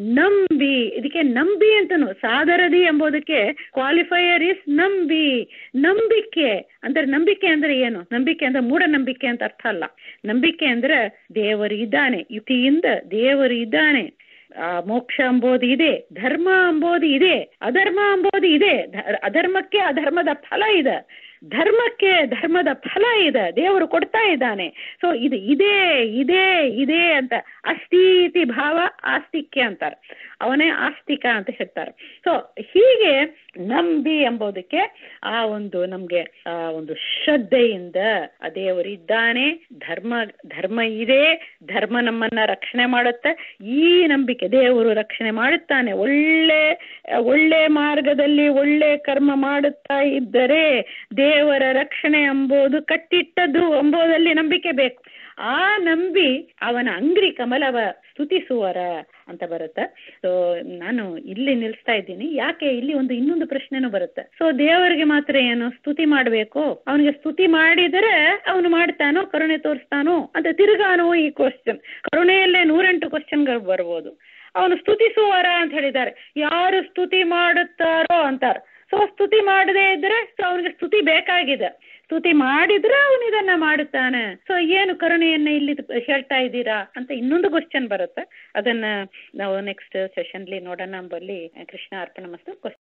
ನಂಬಿ ಇದಕ್ಕೆ ನಂಬಿ ಅಂತನು ಸಾದರದಿ ಎಂಬುದಕ್ಕೆ ಕ್ವಾಲಿಫೈಯರ್ ಇಸ್ ನಂಬಿ ನಂಬಿಕೆ ಅಂದ್ರೆ ನಂಬಿಕೆ ಅಂದ್ರೆ ಏನು ನಂಬಿಕೆ ಅಂದ್ರೆ ಮೂಢನಂಬಿಕೆ ಅಂತ ಅರ್ಥ ಅಲ್ಲ ನಂಬಿಕೆ ಅಂದ್ರೆ ದೇವರು ಇದ್ದಾನೆ ಯುತಿಯಿಂದ ದೇವರು ಇದ್ದಾನೆ ಆ ಮೋಕ್ಷ ಅಂಬೋದು ಇದೆ ಧರ್ಮ ಅಂಬೋದು ಇದೆ ಅಧರ್ಮ ಅಂಬೋದು ಇದೆ ಅಧರ್ಮಕ್ಕೆ ಅಧರ್ಮದ ಫಲ ಇದೆ ಧರ್ಮಕ್ಕೆ ಧರ್ಮದ ಫಲ ಇದೆ ದೇವರು ಕೊಡ್ತಾ ಇದ್ದಾನೆ ಸೊ ಇದು ಇದೇ ಇದೇ ಇದೆ ಅಂತ ಅಸ್ಥಿತಿ ಭಾವ ಆಸ್ತಿಕ್ಯ ಅಂತಾರೆ ಅವನೇ ಆಸ್ತಿಕ ಅಂತ ಹೇಳ್ತಾರೆ ಸೊ ಹೀಗೆ ನಂಬಿ ಎಂಬುದಕ್ಕೆ ಆ ಒಂದು ನಮ್ಗೆ ಆ ಒಂದು ಶ್ರದ್ಧೆಯಿಂದ ಆ ದೇವರಿದ್ದಾನೆ ಧರ್ಮ ಧರ್ಮ ಇದೆ ಧರ್ಮ ನಮ್ಮನ್ನ ರಕ್ಷಣೆ ಮಾಡುತ್ತೆ ಈ ನಂಬಿಕೆ ದೇವರು ರಕ್ಷಣೆ ಮಾಡುತ್ತಾನೆ ಒಳ್ಳೆ ಒಳ್ಳೆ ಮಾರ್ಗದಲ್ಲಿ ಒಳ್ಳೆ ಕರ್ಮ ಮಾಡುತ್ತಾ ಇದ್ದರೆ ದೇವರ ರಕ್ಷಣೆ ಎಂಬುದು ಕಟ್ಟಿಟ್ಟದ್ದು ಎಂಬುದಲ್ಲಿ ನಂಬಿಕೆ ಬೇಕು ಆ ನಂಬಿ ಅವನ ಅಂಗ್ರಿ ಕಮಲವ ಸ್ತುತಿಸುವರ ಅಂತ ಬರುತ್ತೆ ಸೊ ನಾನು ಇಲ್ಲಿ ನಿಲ್ಲಿಸ್ತಾ ಇದ್ದೀನಿ ಯಾಕೆ ಇಲ್ಲಿ ಒಂದು ಇನ್ನೊಂದು ಪ್ರಶ್ನೆನೂ ಬರುತ್ತೆ ಸೊ ದೇವರಿಗೆ ಮಾತ್ರ ಏನು ಸ್ತುತಿ ಮಾಡಬೇಕು ಅವನಿಗೆ ಸ್ತುತಿ ಮಾಡಿದರೆ ಅವನು ಮಾಡ್ತಾನೋ ಕರುಣೆ ತೋರಿಸ್ತಾನೋ ಅಂತ ತಿರುಗಾನೋ ಈ ಕ್ವಶನ್ ಕರುಣೆಯಲ್ಲೇ ನೂರೆಂಟು ಕ್ವಶನ್ಗಳು ಬರ್ಬೋದು ಅವನು ಸ್ತುತಿಸುವರ ಅಂತ ಹೇಳಿದ್ದಾರೆ ಯಾರು ಸ್ತುತಿ ಮಾಡುತ್ತಾರೋ ಅಂತಾರೆ ಸೊ ಸ್ತುತಿ ಮಾಡದೇ ಇದ್ರೆ ಸೊ ಅವನಿಗೆ ಸ್ತುತಿ ಬೇಕಾಗಿದೆ ಸ್ತುತಿ ಮಾಡಿದ್ರೆ ಅವನು ಇದನ್ನ ಮಾಡುತ್ತಾನೆ ಸೊ ಏನು ಕರುಣೆಯನ್ನ ಇಲ್ಲಿ ಹೇಳ್ತಾ ಇದ್ದೀರಾ ಅಂತ ಇನ್ನೊಂದು ಕ್ವಶನ್ ಬರುತ್ತೆ ಅದನ್ನ ನಾವು ನೆಕ್ಸ್ಟ್ ಸೆಷನ್ಲಿ ನೋಡೋಣ ಎಂಬಲ್ಲಿ ಕೃಷ್ಣ ಅರ್ಪಣ ಮಸ್ತು